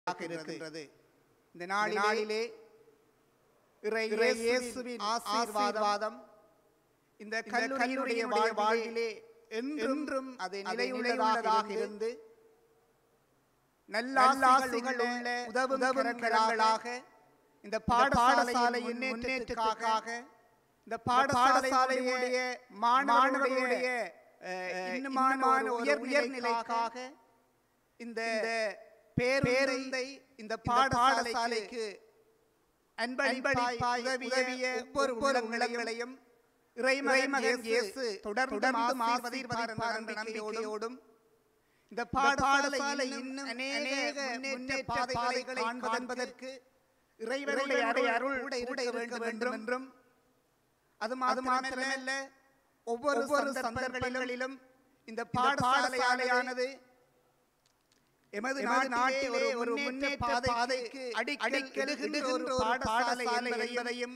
இருக்கின்றது இந்த நாளிலே இறை இயேசுவின் ஆசீர்வாதம் இந்த கல்லூரியுடைய வாழ்விலே என்றும் அது நிலையுள்ளதாக இருந்து நல்லாசிகள் உள்ள உதவும் கரங்களாக இந்த பாடசாலையின் முன்னேற்றத்துக்காக இந்த பாடசாலையுடைய மாணவர்களுடைய இன்னுமான உயர் உயர்நிலைக்காக இந்த பேருந்தை இந்த பாடசாலைக்கு அன்பளிப்பாய் உதவிய ஒவ்வொரு உள்ளங்களையும் இறைமகன் இயேசு தொடர்ந்து ஆசீர்வதிப்பார் என்ற நம்பிக்கையோடும் இந்த பாடசாலை இன்னும் அநேக முன்னேற்ற பாதைகளை காண்பதற்கு இறைவனுடைய அறை அருள் கூட இருக்க வேண்டும் என்றும் என்றும் அது அது மாத்திரமல்ல ஒவ்வொரு ஒவ்வொரு சந்தர்ப்பங்களிலும் இந்த பாடசாலையானது எமது நாட்டிலே ஒரு முன்னேற்ற பாதைக்கு அடிக்கெழுகின்ற ஒரு பாடசாலை என்பதையும்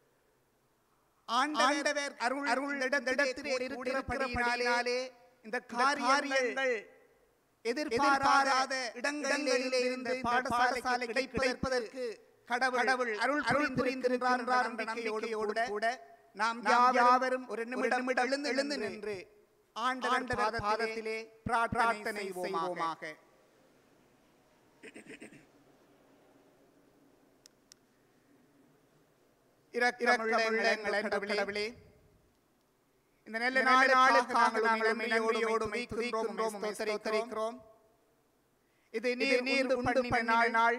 ஆண்டவர் அருள் அருள் இடத்திலே இருக்கிறபடியினாலே இந்த காரியங்கள் எதிர்பாராத இடங்களிலே இருந்து பாடசாலை கிடைப்பதற்கு கடவுள் அருள் அருள் புரிந்திருக்கிறார் என்ற நம்பிக்கையோடு கூட நாம் யாவரும் ஒரு நிமிடம் எழுந்து எழுந்து நின்று ஆண்டவர் பாதத்திலே பிரார்த்தனை செய்வோமாக கடவுளே இந்த நல்ல நாளுக்கு நாங்கள் நாங்கள் நன்றியோடு துதிக்கின்றோம் உத்தரிக்கிறோம் இது நீர் நீர் உண்டு பண்ண நாள்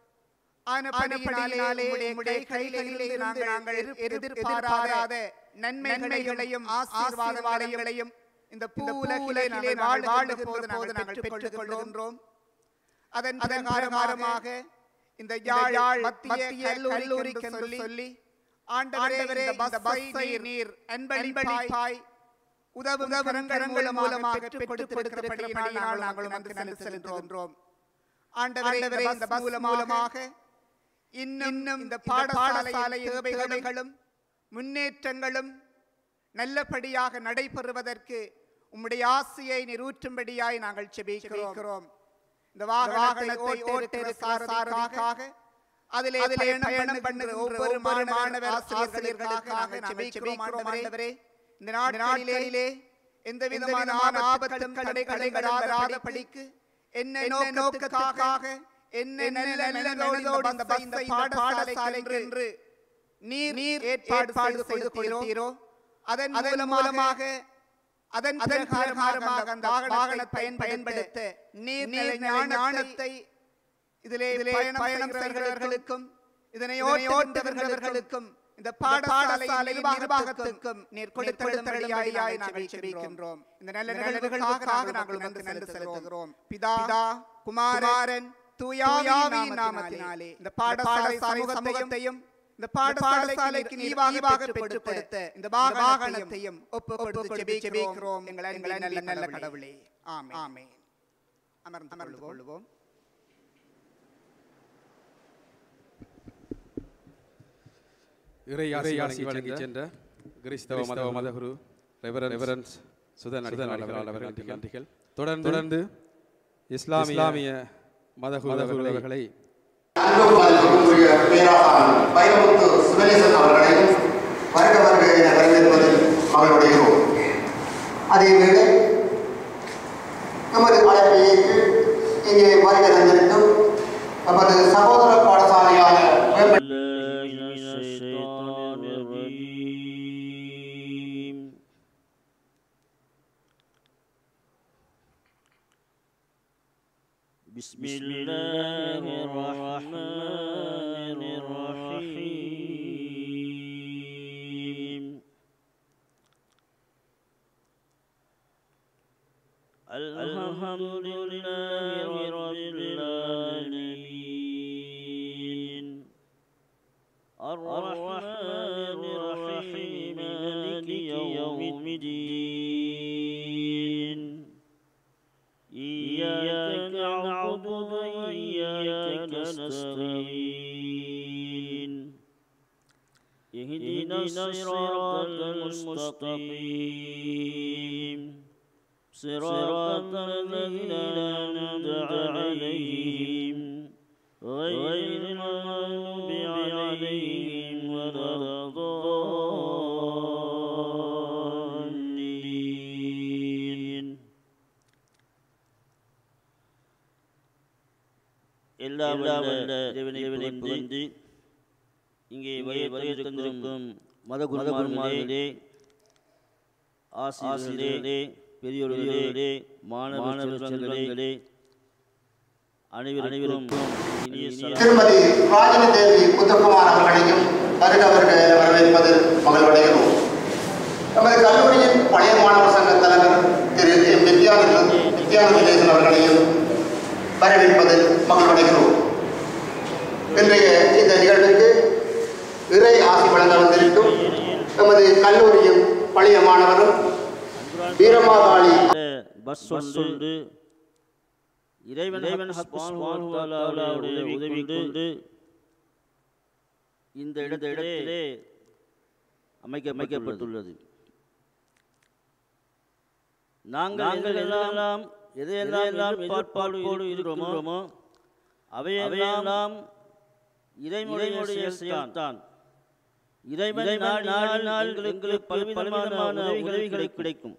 ஆனபடியினாலே உம்முடைய கைகளிலே நாங்கள் நாங்கள் எதிர்பாராத நன்மைகளையும் ஆசீர்வாதங்களையும் இந்த பூவுலகிலே நாங்கள் வாழுகின்ற போது நாங்கள் பெற்றுக் கொள்கின்றோம் அதன் பிரகாரமாக இந்த யாழ் மத்திய கல்லூரி சொல்லி சொல்லி ஆண்டவரே இந்த பஸ்ஸை நீர் அன்பளிப்பாய் உதவும் கரங்கள் மூலமாக பெற்றுக் கொடுக்கிறபடியினால் நாங்கள் வந்து நன்றி செலுத்துகின்றோம் ஆண்டவரே இந்த பஸ் மூலமாக இன்னும் இந்த பாடசாலை தேவைகளும் முன்னேற்றங்களும் நல்லபடியாக நடைபெறுவதற்கு உம்முடைய ஆசையை நிரூற்றும்படியாய் நாங்கள் செபிக்கிறோம் இந்த வாகனத்தை ஓட்டுக்காக அதிலே அதிலே பயணம் பண்ணுகிற ஒவ்வொரு மாணவர் ஆசிரியர்களுக்காக நாங்கள் செபிக்கிறோம் ஆண்டவரே இந்த நாட்டிலே எந்த விதமான ஆபத்தும் தடைகளை வராதபடிக்கு என்ன நோக்கத்துக்காக என்ன நல்ல நல்லதோடு அந்த பஸ்ஸை பாடசாலைக்கு என்று நீர் நீர் ஏற்பாடு செய்து கொடுத்தீரோ அதன் அதன் மூலமாக அதன் அதன் காரணமாக அந்த வாகனத்தை பயன்படுத்த நீர் நீர் ஞானத்தை இதிலே பயணம் செய்கிறவர்களுக்கும் இதனை ஓட்டுகின்றவர்களுக்கும் இந்த பாடசாலை நிர்வாகத்துக்கும் நீர் கொடுத்தெழுத்தடியாய் நாங்கள் செபிக்கின்றோம் இந்த நல்ல நிகழ்வுகளுக்காக நாங்கள் வந்து நன்றி செலுத்துகிறோம் பிதா குமாரன் தூயாவின் நாமத்தினாலே இந்த பாடசாலை சமூகத்தையும் இந்த பாடசாலைக்கு நீவாக பெற்றுக் கொடுத்த இந்த வாகனத்தையும் ஒப்பு செபிக்கிறோம் எங்கள் எங்கள் நல்ல நல்ல கடவுளே ஆமே ஆமே அமர்ந்து அமர்ந்து கொள்வோம் இறை ஆசி வழங்கி சென்ற கிறிஸ்தவ மத மதகுரு ரெவரன்ஸ் சுதன் அடிகள் அவர்களுக்கு நன்றிகள் தொடர்ந்து தொடர்ந்து இஸ்லாமிய மதகுரு அவர்களை அன்பு மதிப்புக்குரிய பேராசான் வைரமுத்து சிவனேசன் அவர்களையும் வருக வருக என வரவேற்பதில் மகிழ்வடைகிறோம் அதேவேளை நமது அழைப்பை ஏற்று இங்கே வருகை தந்திருக்கும் நமது சகோதர பாடசாலையான மேம்பட்ட بالله من الشيطان الرجيم بسم الله الرحمن الرحيم الحمد لله رب العالمين الرحمن الرحيم مالك يوم الدين إياك نعبد وإياك نستعين اهدنا الصراط المستقيم صراط الذين أنعمت عليهم غير المغضوب عليهم ولا الضالين எல்லாம் வல்ல இறைவனை புகழ்ந்து இங்கே வருகின்றிருக்கும் மதகுருமார்களே ஆசிரியர்களே பெரியோர்களே மாணவ செல்வங்களே அனைவரும் இனிய சலாம். திருமதி ராஜினி தேவி புத்தகுமார் அவர்களையும் வருக வருக என வரவேற்பதில் மகிழ்வடைகிறோம் நமது கல்லூரியின் பழைய மாணவர் சங்க தலைவர் திரு எம் நித்யானந்த நித்யானந்தேசன் அவர்களையும் வரவேற்பதில் மகிழ்வடைகிறோம் இன்றைய இந்த நிகழ்வுக்கு இறை ஆசி வழங்க வந்திருக்கும் நமது கல்லூரியின் பழைய மாணவரும் வீரமாகாளி பஸ் ஒன்று இறைவன் இறைவன் சுப்ஹானஹு உதவி கொண்டு இந்த இடத்திலே அமைக்க அமைக்கப்பட்டுள்ளது நாங்கள் நாங்கள் எல்லாம் எதையெல்லாம் எதிர்பார்ப்போடு இருக்கிறோமோ அவையெல்லாம் இறைமுறையுடைய செயல்தான் இறைவன் நாடினால் எங்களுக்கு பலவிதமான உதவிகளை கிடைக்கும்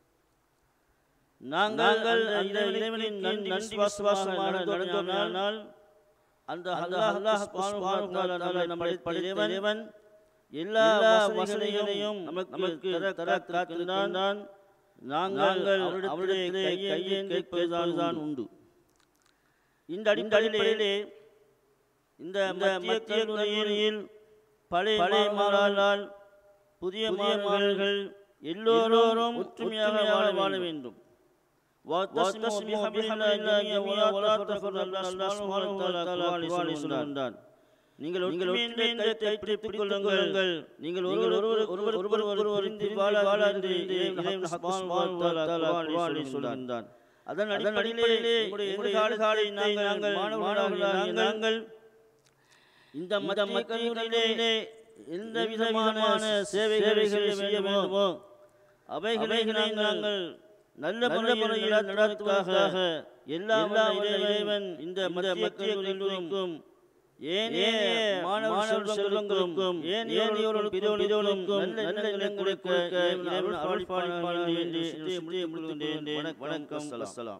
நாங்கள் அந்த இறைவனின் நன்றி விசுவாசமாக நடந்தோமானால் அந்த அல்லாஹ் அல்லாஹ் சுப்ஹானஹு வ தஆலா நம்மை படைத்த இறைவன் எல்லா வசதிகளையும் நமக்கு தர தர காத்திருந்தான் நாங்கள் அவருடைய கையை கேட்பதுதான் உண்டு இந்த அடிப்படையிலே இந்த மத்திய கல்லூரியில் பழைய பழைய மாணவர்கள் புதிய மாணவர்கள் எல்லோரும் ஒற்றுமையாக வாழ வாழ வேண்டும் واعتصموا بحبل الله جميعا ولا تفرقوا الله سبحانه وتعالى குர்ஆனில் சொல்கின்றான் நீங்கள் ஒற்றுமையின்றி கருத்தை பிடித்துக் கொள்ளுங்கள் நீங்கள் ஒருவர் ஒருவர் ஒருவர் ஒருவர் ஒருவர் வாழ வாழ என்று இறைவன் சுப்ஹானஹு வ தஆலா குர்ஆனில் சொல்கின்றான் அதன் அடிப்படையிலே நம்முடைய எதிர்காலத்தை நாங்கள் மாணவர்களாகிய நாங்கள் இந்த மத மக்களிலே எந்த விதமான சேவைகளை செய்ய வேண்டுமோ அவைகளை நாங்கள் நல்ல முறையில் நடத்துவதற்காக எல்லா இறைவன் இந்த மத மத்திய கல்லூரிக்கும் ஏனைய மாணவ செல்வங்களுக்கும் ஏனையோரும் பிரிவுகளுக்கும் நல்ல நல்ல கொடுக்க இறைவன் அருள் பாலிப்பான் என்று சிறிய முடிய முடித்துள்ளேன் வணக்கம் அஸ்ஸலாம்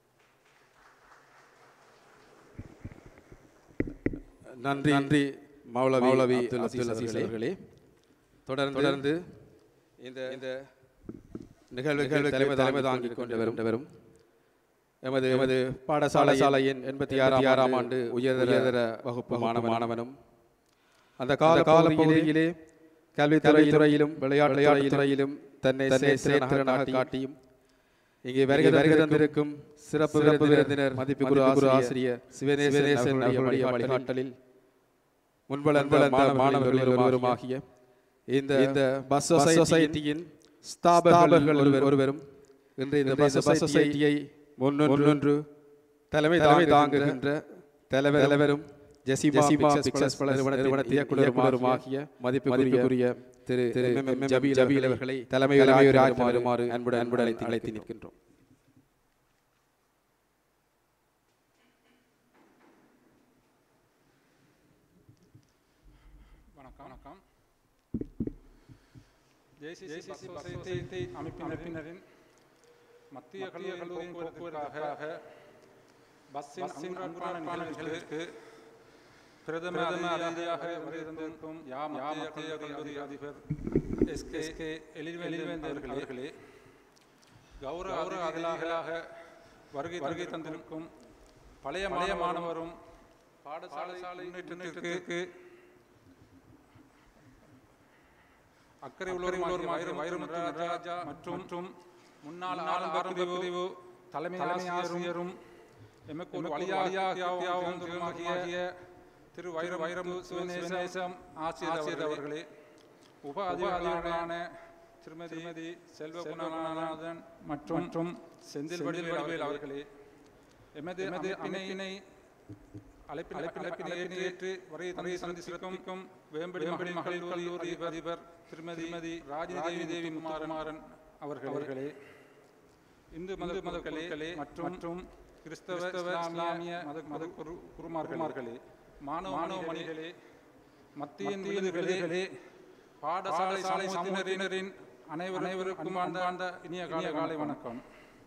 நன்றி நன்றி மௌலவி மௌலவி அப்துல் அசீஸ் அவர்களே தொடர்ந்து தொடர்ந்து இந்த இந்த நிகழ்வுகள் தலைமை தலைமை தாங்கிக் கொண்டு வரும் வரும் எமது எமது பாடசாலை சாலையின் எண்பத்தி ஆறாம் ஆறாம் ஆண்டு உயர்தர உயர்தர வகுப்பு மாணவ மாணவனும் அந்த கால கால பகுதியிலே கல்வித்துறை துறையிலும் விளையாட்டு விளையாட்டு துறையிலும் தன்னை சேர்த்திறனாக காட்டியும் இங்கே வருகை வருகை தந்திருக்கும் சிறப்பு சிறப்பு விருந்தினர் மதிப்பு குரு குரு ஆசிரியர் சிவநேசன் அவர்களுடைய வழிகாட்டலில் முன்பளந்த மாணவர்கள் ஒருவருமாகிய இந்த இந்த பஸ் சொசைட்டியின் ஸ்தாபகர்கள் ஒருவர் ஒருவரும் இன்று இந்த பஸ் சொசைட்டியை முன்னொன்று தலைமை தலைமை தாங்குகின்ற தலைவர் தலைவரும் ஜெசிமா பிக்சர்ஸ் பல நிறுவனத்தின் இயக்குநருமாகிய மதிப்புக்குரிய திரு திரு எம் எம் ஜபீல் ஜபீல் அவர்களை தலைமை தலைமையுரையாற்றி வருமாறு அன்புடன் அன்புடன் அழைத்து அழைத்து நிற்கின்றோம் வணக்கம் வணக்கம் ஜேசிசி சொசைட்டி அமைப்பினரின் மத்திய கல்வி கல்லூரியின் போக்குவரத்துக்காக பஸ்ஸின் அன்பான நிகழ்வுகளுக்கு பிரதம அதிதியாக வருகின்றிருக்கும் யா மத்திய கல்லூரி அதிபர் S K S K Elivendar அவர்களே கௌரவ அதிலாக வருகை வருகை தந்திருக்கும் பழைய பழைய மாணவரும் பாடசாலை முன்னேற்றத்திற்கு அக்கறை உள்ளவரும் வயிறு வயிறு ராஜா மற்றும் மற்றும் முன்னாள் ஆரம்ப பிரிவு தலைமை ஆசிரியரும் எமக்கு ஒரு வழியாகிய திரு வைர வைரம் சிவநேசம் ஆசிரியர் அவர்களே உப அதிகாரிகளான திருமதி திருமதி செல்வகுணநாதன் மற்றும் மற்றும் செந்தில் வடிவேல் அவர்களே எமது எமது அமைப்பினை அழைப்பின் அழைப்பினை ஏற்று வரையை தந்தை சந்தி சிறப்பிக்கும் வேம்படி வேம்படி மகளிர் கல்லூரி அதிபர் திருமதி திருமதி ராஜினி தேவி முமாரன் அவர்கள் அவர்களே இந்து மத மக்களே மற்றும் மற்றும் கிறிஸ்தவ இஸ்லாமிய மத மத குரு குருமார்களே மாணவ மாணவ மணிகளே மத்தியின் விருதுகளே பாடசாலை சாலை சமூகத்தினரின் அனைவரும் அனைவருக்கும் ஆண்ட இனிய காலை காலை வணக்கம்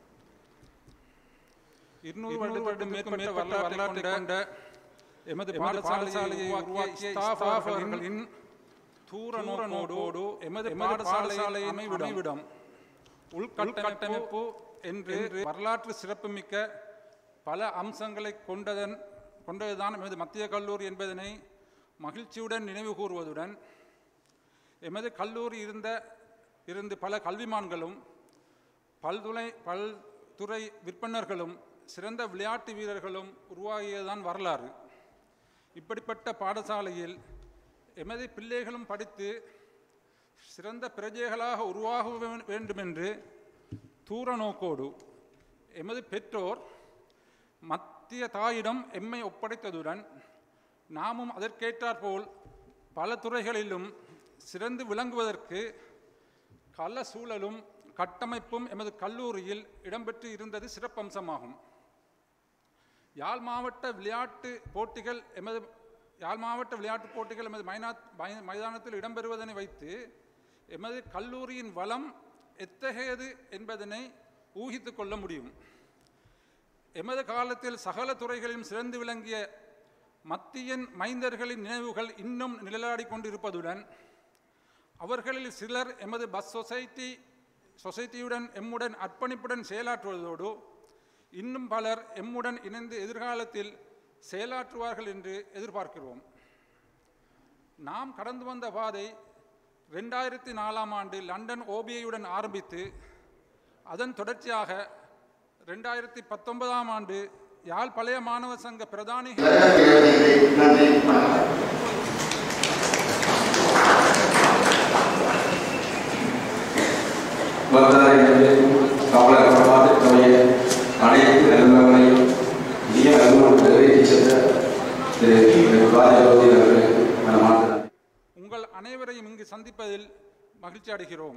இருநூறு வருடத்துக்கு மேற்பட்ட வரலாற்றை கொண்ட எமது பாடசாலையை உருவாக்கிய ஸ்டாஃப் அவர்களின் தூர நோக்கோடு எமது பாடசாலை அமைவிடம் உள்கட்டமைப்பு என்று வரலாற்று சிறப்புமிக்க பல அம்சங்களை கொண்டதன் கொண்டதுதான் எமது மத்திய கல்லூரி என்பதனை மகிழ்ச்சியுடன் நினைவு கூறுவதுடன் எமது கல்லூரி இருந்த இருந்து பல கல்விமான்களும் பல்துறை பல்துறை விற்பனர்களும் சிறந்த விளையாட்டு வீரர்களும் உருவாகியதுதான் வரலாறு இப்படிப்பட்ட பாடசாலையில் எமது பிள்ளைகளும் படித்து சிறந்த பிரஜைகளாக உருவாக வே- வேண்டுமென்று தூர நோக்கோடு எமது பெற்றோர் மத்திய தாயிடம் எம்மை ஒப்படைத்ததுடன் நாமும் அதற்கேற்றாற்போல் பல துறைகளிலும் சிறந்து விளங்குவதற்கு கல சூழலும் கட்டமைப்பும் எமது கல்லூரியில் இடம்பெற்று இருந்தது சிறப்பம்சமாகும் யாழ் மாவட்ட விளையாட்டு போட்டிகள் எமது யாழ் மாவட்ட விளையாட்டுப் போட்டிகள் எமது மைனா மை- மைதானத்தில் இடம்பெறுவதனை வைத்து எமது கல்லூரியின் வளம் எத்தகையது என்பதனை ஊகித்துக் கொள்ள முடியும் எமது காலத்தில் சகல துறைகளிலும் சிறந்து விளங்கிய மத்தியன் மைந்தர்களின் நினைவுகள் இன்னும் நிழலாடிக் கொண்டிருப்பதுடன் அவர்களில் சிலர் எமது பஸ் சொசைட்டி சொசைட்டியுடன் எம்முடன் அர்ப்பணிப்புடன் செயலாற்றுவதோடு இன்னும் பலர் எம்முடன் இணைந்து எதிர்காலத்தில் செயலாற்றுவார்கள் என்று எதிர்பார்க்கிறோம் நாம் கடந்து வந்த பாதை ரெண்டாயிரத்தி நாலாம் ஆண்டு லண்டன் ஓபிஐயுடன் ஆரம்பித்து அதன் தொடர்ச்சியாக ரெண்டாயிரத்தி பத்தொன்பதாம் ஆண்டு யாழ் பழைய மாணவ சங்க பிரதானி நன்றி வணக்கம் வந்தாரிகளே தமிழக வரலாற்றுடைய அனைத்து நிறுவனங்களையும் இனிய அலுவலகம் நிறைவேற்றி சென்ற திரு ராஜகோதி அவர்களுக்கு மனமார்ந்த நன்றி. உங்கள் அனைவரையும் இங்கு சந்திப்பதில் மகிழ்ச்சி அடைகிறோம்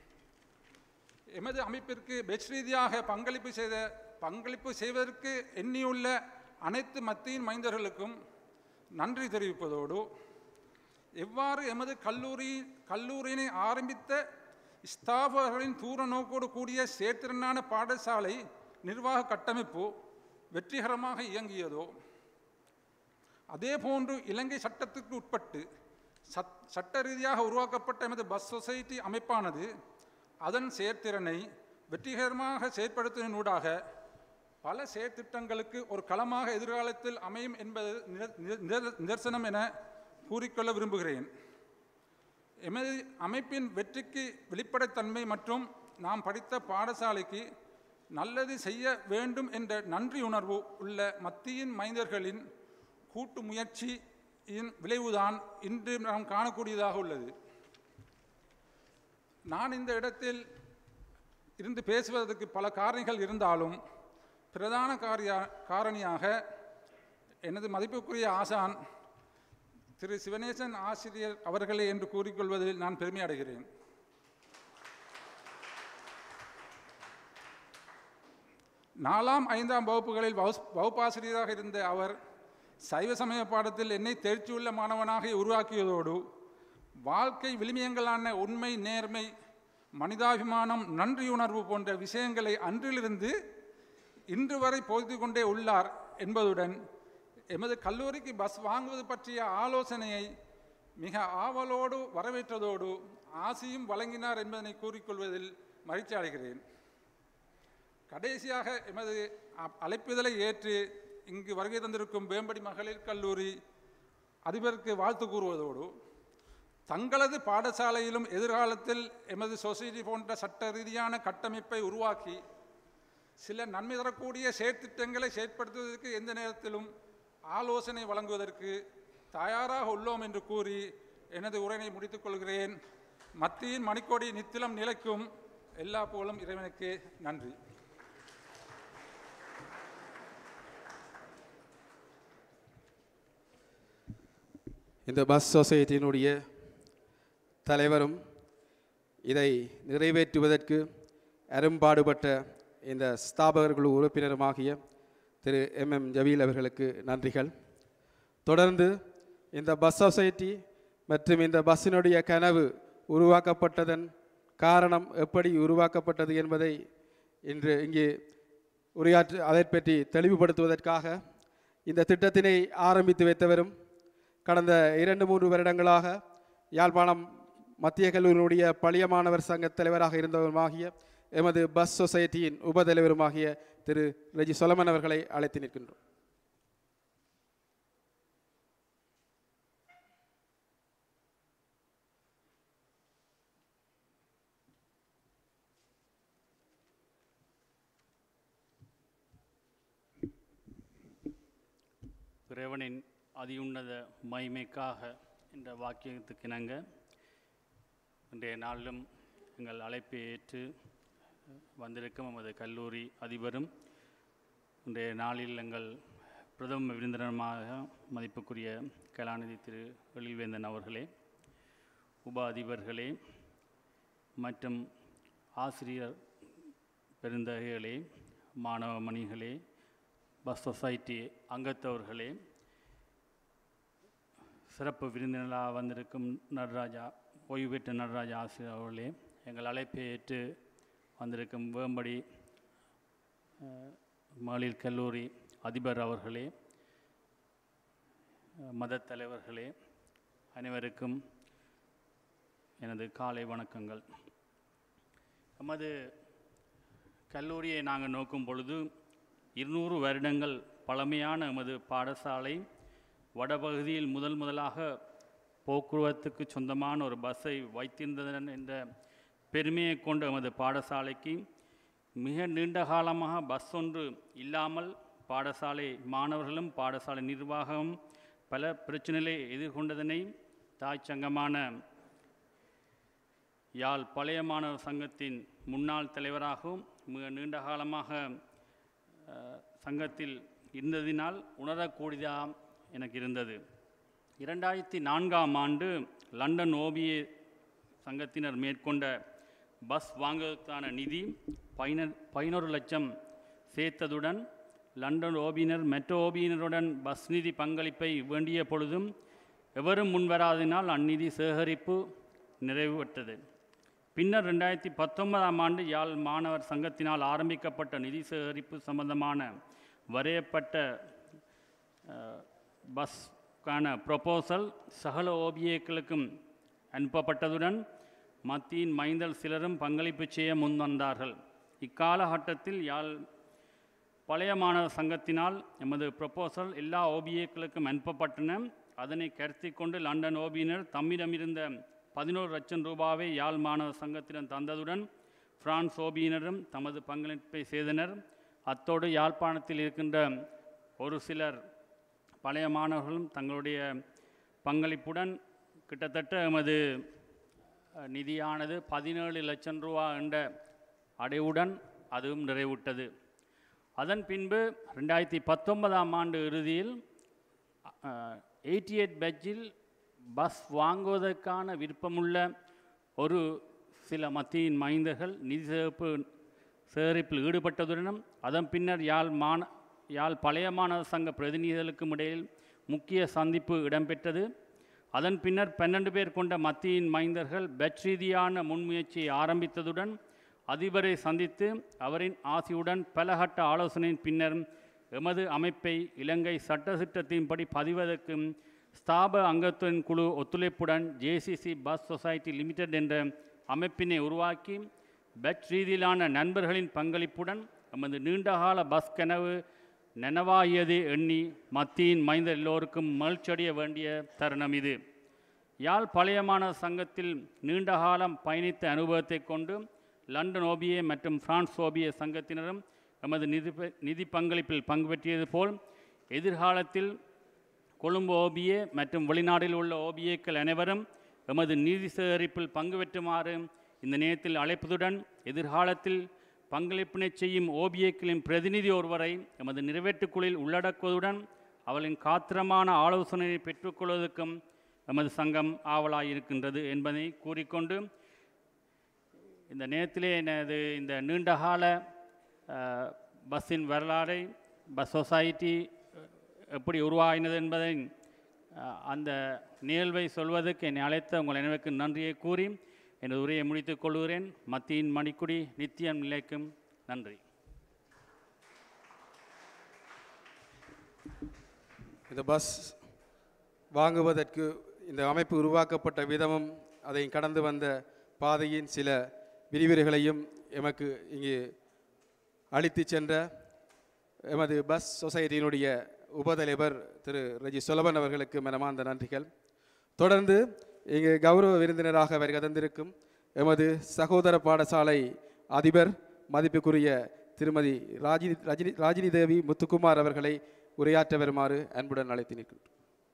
எமது அமைப்பிற்கு பெச் ரீதியாக பங்களிப்பு செய்த பங்களிப்பு செய்வதற்கு எண்ணியுள்ள அனைத்து மத்தியின் மைந்தர்களுக்கும் நன்றி தெரிவிப்பதோடு எவ்வாறு எமது கல்லூரி கல்லூரியினை ஆரம்பித்த ஸ்தாபகர்களின் தூர நோக்கோடு கூடிய சேர்த்திறனான பாடசாலை நிர்வாக கட்டமைப்பு வெற்றிகரமாக இயங்கியதோ அதேபோன்று இலங்கை சட்டத்துக்கு உட்பட்டு சட் சட்ட ரீதியாக உருவாக்கப்பட்ட எமது பஸ் சொசைட்டி அமைப்பானது அதன் செயற்திறனை வெற்றிகரமாக செயற்படுத்துவதனூடாக பல செயற்திட்டங்களுக்கு ஒரு களமாக எதிர்காலத்தில் அமையும் என்பது நித- நித- நித- நிதர்சனம் என கூறிக்கொள்ள விரும்புகிறேன் எமது அமைப்பின் வெற்றிக்கு வெளிப்படைத்தன்மை மற்றும் நாம் படித்த பாடசாலைக்கு நல்லது செய்ய வேண்டும் என்ற நன்றி உணர்வு உள்ள மத்தியின் மைந்தர்களின் கூட்டு முயற்சியின் விளைவுதான் இன்று நாம் காணக்கூடியதாக உள்ளது நான் இந்த இடத்தில் இருந்து பேசுவதற்கு பல காரணிகள் இருந்தாலும் பிரதான காரியா காரணியாக எனது மதிப்புக்குரிய ஆசான் திரு சிவனேசன் ஆசிரியர் அவர்களே என்று கூறிக்கொள்வதில் நான் பெருமை அடைகிறேன் நாலாம் ஐந்தாம் வகுப்புகளில் வகுஸ்- வகுப்பாசிரியராக இருந்த அவர் சைவ சமய பாடத்தில் என்னை தேர்ச்சியுள்ள மாணவனாக உருவாக்கியதோடு வாழ்க்கை விளிமியங்களான உண்மை நேர்மை மனிதாபிமானம் நன்றியுணர்வு போன்ற விஷயங்களை அன்றிலிருந்து இன்று வரை போதித்துக் கொண்டே உள்ளார் என்பதுடன் எமது கல்லூரிக்கு பஸ் வாங்குவது பற்றிய ஆலோசனையை மிக ஆவலோடு வரவேற்றதோடு ஆசியும் வழங்கினார் என்பதனை கூறிக்கொள்வதில் மகிழ்ச்சி அடைகிறேன் கடைசியாக எமது அ- அழைப்பிதழை ஏற்று இங்கு வருகை தந்திருக்கும் வேம்படி மகளிர் கல்லூரி அதிபருக்கு வாழ்த்து கூறுவதோடு தங்களது பாடசாலையிலும் எதிர்காலத்தில் எமது சொசைட்டி போன்ற சட்ட ரீதியான கட்டமைப்பை உருவாக்கி சில நன்மை தரக்கூடிய செயற்திட்டங்களை செயற்படுத்துவதற்கு எந்த நேரத்திலும் ஆலோசனை வழங்குவதற்கு தயாராக உள்ளோம் என்று கூறி எனது உரையை முடித்துக் கொள்கிறேன் மத்தியின் மணிக்கொடி நித்திலம் நிலைக்கும் எல்லா புகழும் இறைவனுக்கு நன்றி இந்த பஸ் சொசைட்டியினுடைய தலைவரும் இதை நிறைவேற்றுவதற்கு அரும்பாடுபட்ட இந்த ஸ்தாபகர் குழு உறுப்பினருமாகிய திரு எம் எம் ஜபீல் அவர்களுக்கு நன்றிகள் தொடர்ந்து இந்த பஸ் சொசைட்டி மற்றும் இந்த பஸ்ஸினுடைய கனவு உருவாக்கப்பட்டதன் காரணம் எப்படி உருவாக்கப்பட்டது என்பதை இன்று இங்கே உரையாற்று அதை பற்றி தெளிவுபடுத்துவதற்காக இந்த திட்டத்தினை ஆரம்பித்து வைத்தவரும் கடந்த இரண்டு மூன்று வருடங்களாக யாழ்ப்பாணம் மத்திய கல்லூரியினுடைய பழைய மாணவர் சங்க தலைவராக இருந்தவருமாகிய எமது பஸ் சொசைட்டியின் உபதலைவருமாகிய திரு ரெஜி சொலமன் அவர்களை அழைத்து நிற்கின்றோம் இறைவனின் அதியுன்னத மகிமைக்காக என்ற வாக்கியத்துக்கு இணங்க இன்றைய நாளிலும் எங்கள் அழைப்பை ஏற்று வந்திருக்கும் எமது கல்லூரி அதிபரும் இன்றைய நாளில் எங்கள் பிரதம விருந்தினருமாக மதிப்புக்குரிய கலாநிதி திரு எழில்வேந்தன் அவர்களே உப அதிபர்களே மற்றும் ஆசிரியர் பெருந்தகைகளே மாணவ மணிகளே பஸ் சொசைட்டி அங்கத்தவர்களே சிறப்பு விருந்தினராக வந்திருக்கும் நடராஜா ஓய்வு பெற்ற நடராஜா ஆசிரியர் அவர்களே எங்கள் அழைப்பை ஏற்று வந்திருக்கும் வேம்படி அஹ், மகளிர் கல்லூரி அதிபர் அவர்களே அஹ், மதத் தலைவர்களே அனைவருக்கும் எனது காலை வணக்கங்கள் எமது கல்லூரியை நாங்கள் நோக்கும் பொழுது இருநூறு வருடங்கள் பழமையான எமது பாடசாலை வடபகுதியில் முதல் முதலாக போக்குவரத்துக்கு சொந்தமான ஒரு பஸ்ஸை வைத்திருந்ததன் என்ற பெருமையை கொண்ட எமது பாடசாலைக்கு மிக நீண்ட காலமாக பஸ் ஒன்று இல்லாமல் பாடசாலை மாணவர்களும் பாடசாலை நிர்வாகம் பல பிரச்சனைகளை எதிர்கொண்டதனை தாய் சங்கமான யாழ் பழைய மாணவர் சங்கத்தின் முன்னாள் தலைவராகவும் மிக நீண்ட காலமாக அஹ், சங்கத்தில் இருந்ததினால் உணரக்கூடியதாக எனக்கு இருந்தது இரண்டாயிரத்தி நான்காம் ஆண்டு லண்டன் ஓபிய சங்கத்தினர் மேற்கொண்ட பஸ் வாங்குவதற்கான நிதி பதின பதினொரு லட்சம் சேர்த்ததுடன் லண்டன் ஓபியினர் மெட்ரோ ஓபியினருடன் பஸ் நிதி பங்களிப்பை வேண்டிய பொழுதும் எவரும் முன்வராததினால் அந்நிதி சேகரிப்பு நிறைவு பெற்றது பின்னர் ரெண்டாயிரத்தி பத்தொன்பதாம் ஆண்டு யாழ் மாணவர் சங்கத்தினால் ஆரம்பிக்கப்பட்ட நிதி சேகரிப்பு சம்பந்தமான வரையப்பட்ட அஹ், பஸ்க்கான ப்ரொபோசல் சகல ஓபிஏக்களுக்கும் அனுப்பப்பட்டதுடன் மத்தியின் மைந்தல் சிலரும் பங்களிப்பு செய்ய முன்வந்தார்கள் இக்காலகட்டத்தில் யாழ் பழைய மாணவர் சங்கத்தினால் எமது ப்ரொபோசல் எல்லா ஓபிஏக்களுக்கும் அனுப்பப்பட்டன அதனை கருத்தில் கொண்டு லண்டன் ஓபியினர் தம்மிடமிருந்த பதினோரு லட்சம் ரூபாவை யாழ் மாணவர் சங்கத்திடம் தந்ததுடன் பிரான்ஸ் ஓபியினரும் தமது பங்களிப்பை செய்தனர் அத்தோடு யாழ்ப்பாணத்தில் இருக்கின்ற ஒரு சிலர் பழைய மாணவர்களும் தங்களுடைய பங்களிப்புடன் கிட்டத்தட்ட எமது அஹ், நிதியானது பதினேழு லட்சம் ரூபா என்ற அடைவுடன் அதுவும் நிறைவுற்றது அதன் பின்பு ரெண்டாயிரத்தி பத்தொன்பதாம் ஆண்டு இறுதியில் எயிட்டி எயிட் பேட்சில் பஸ் வாங்குவதற்கான விருப்பமுள்ள ஒரு சில மத்தியின் மைந்தர்கள் நிதி சேகரிப்பு சேகரிப்பில் ஈடுபட்டதுடனும் அதன் பின்னர் யாழ் மாண யாழ் பழைய மாணவர் சங்க பிரதிநிதிகளுக்கும் இடையில் முக்கிய சந்திப்பு இடம்பெற்றது அதன் பின்னர் பன்னெண்டு பேர் கொண்ட மத்தியின் மைந்தர்கள் பெட் ரீதியான முன்முயற்சியை ஆரம்பித்ததுடன் அதிபரை சந்தித்து அவரின் ஆசியுடன் பலகட்ட ஆலோசனையின் பின்னர் எமது அமைப்பை இலங்கை சட்ட திட்டத்தின்படி பதிவதற்கும் ஸ்தாப அங்கத்துவன் குழு ஒத்துழைப்புடன் ஜேசிசி பஸ் சொசைட்டி லிமிடெட் என்ற அமைப்பினை உருவாக்கி பெட் ரீதியிலான நண்பர்களின் பங்களிப்புடன் எமது நீண்டகால பஸ் கனவு நனவாகியது எண்ணி மத்தியின் மைந்த எல்லோருக்கும் மகிழ்ச்சியடைய வேண்டிய தருணம் இது யாழ் பழையமான சங்கத்தில் நீண்ட காலம் பயணித்த அனுபவத்தை கொண்டு லண்டன் ஓபிஏ மற்றும் பிரான்ஸ் ஓபிஏ சங்கத்தினரும் எமது நிதி ப- நிதி பங்களிப்பில் பங்கு பெற்றியது போல் எதிர்காலத்தில் கொழும்பு ஓபிஏ மற்றும் வெளிநாட்டில் உள்ள ஓபிஏக்கள் அனைவரும் எமது நிதி சேகரிப்பில் பங்கு பெற்றுமாறு இந்த நேரத்தில் அழைப்பதுடன் எதிர்காலத்தில் பங்களிப்பினை செய்யும் ஓபிஏக்களின் பிரதிநிதி ஒருவரை எமது நிறைவேற்றுக்குழுவில் உள்ளடக்குவதுடன் அவளின் காத்திரமான ஆலோசனையை பெற்றுக்கொள்வதற்கும் எமது சங்கம் ஆவலாயிருக்கின்றது என்பதை கூறிக்கொண்டு இந்த நேரத்திலே எனது இந்த நீண்டகால அஹ், பஸ்ஸின் வரலாறை பஸ் சொசைட்டி எப்படி உருவாகினது என்பதை அஹ், அந்த நிகழ்வை சொல்வதற்கு என்னை அழைத்த உங்கள் நினைவுக்கு நன்றியை கூறி எனது உரையை முடித்துக் கொள்கிறேன் மத்தியின் மணிக்குடி நித்தியம் நிலைக்கும் நன்றி இந்த பஸ் வாங்குவதற்கு இந்த அமைப்பு உருவாக்கப்பட்ட விதமும் அதை கடந்து வந்த பாதையின் சில விரிவுரைகளையும் எமக்கு இங்கு அளித்து சென்ற எமது பஸ் சொசைட்டியினுடைய உபதலைவர் திரு ரஜி சொலபன் அவர்களுக்கு மனமார்ந்த நன்றிகள் தொடர்ந்து இங்கு கௌரவ விருந்தினராக வருகை தந்திருக்கும் எமது சகோதர பாடசாலை அதிபர் மதிப்புக்குரிய திருமதி ராஜினி ரஜினி ராஜினி தேவி முத்துக்குமார் அவர்களை உரையாற்ற வருமாறு அன்புடன் அழைத்து நிற்கின்றோம்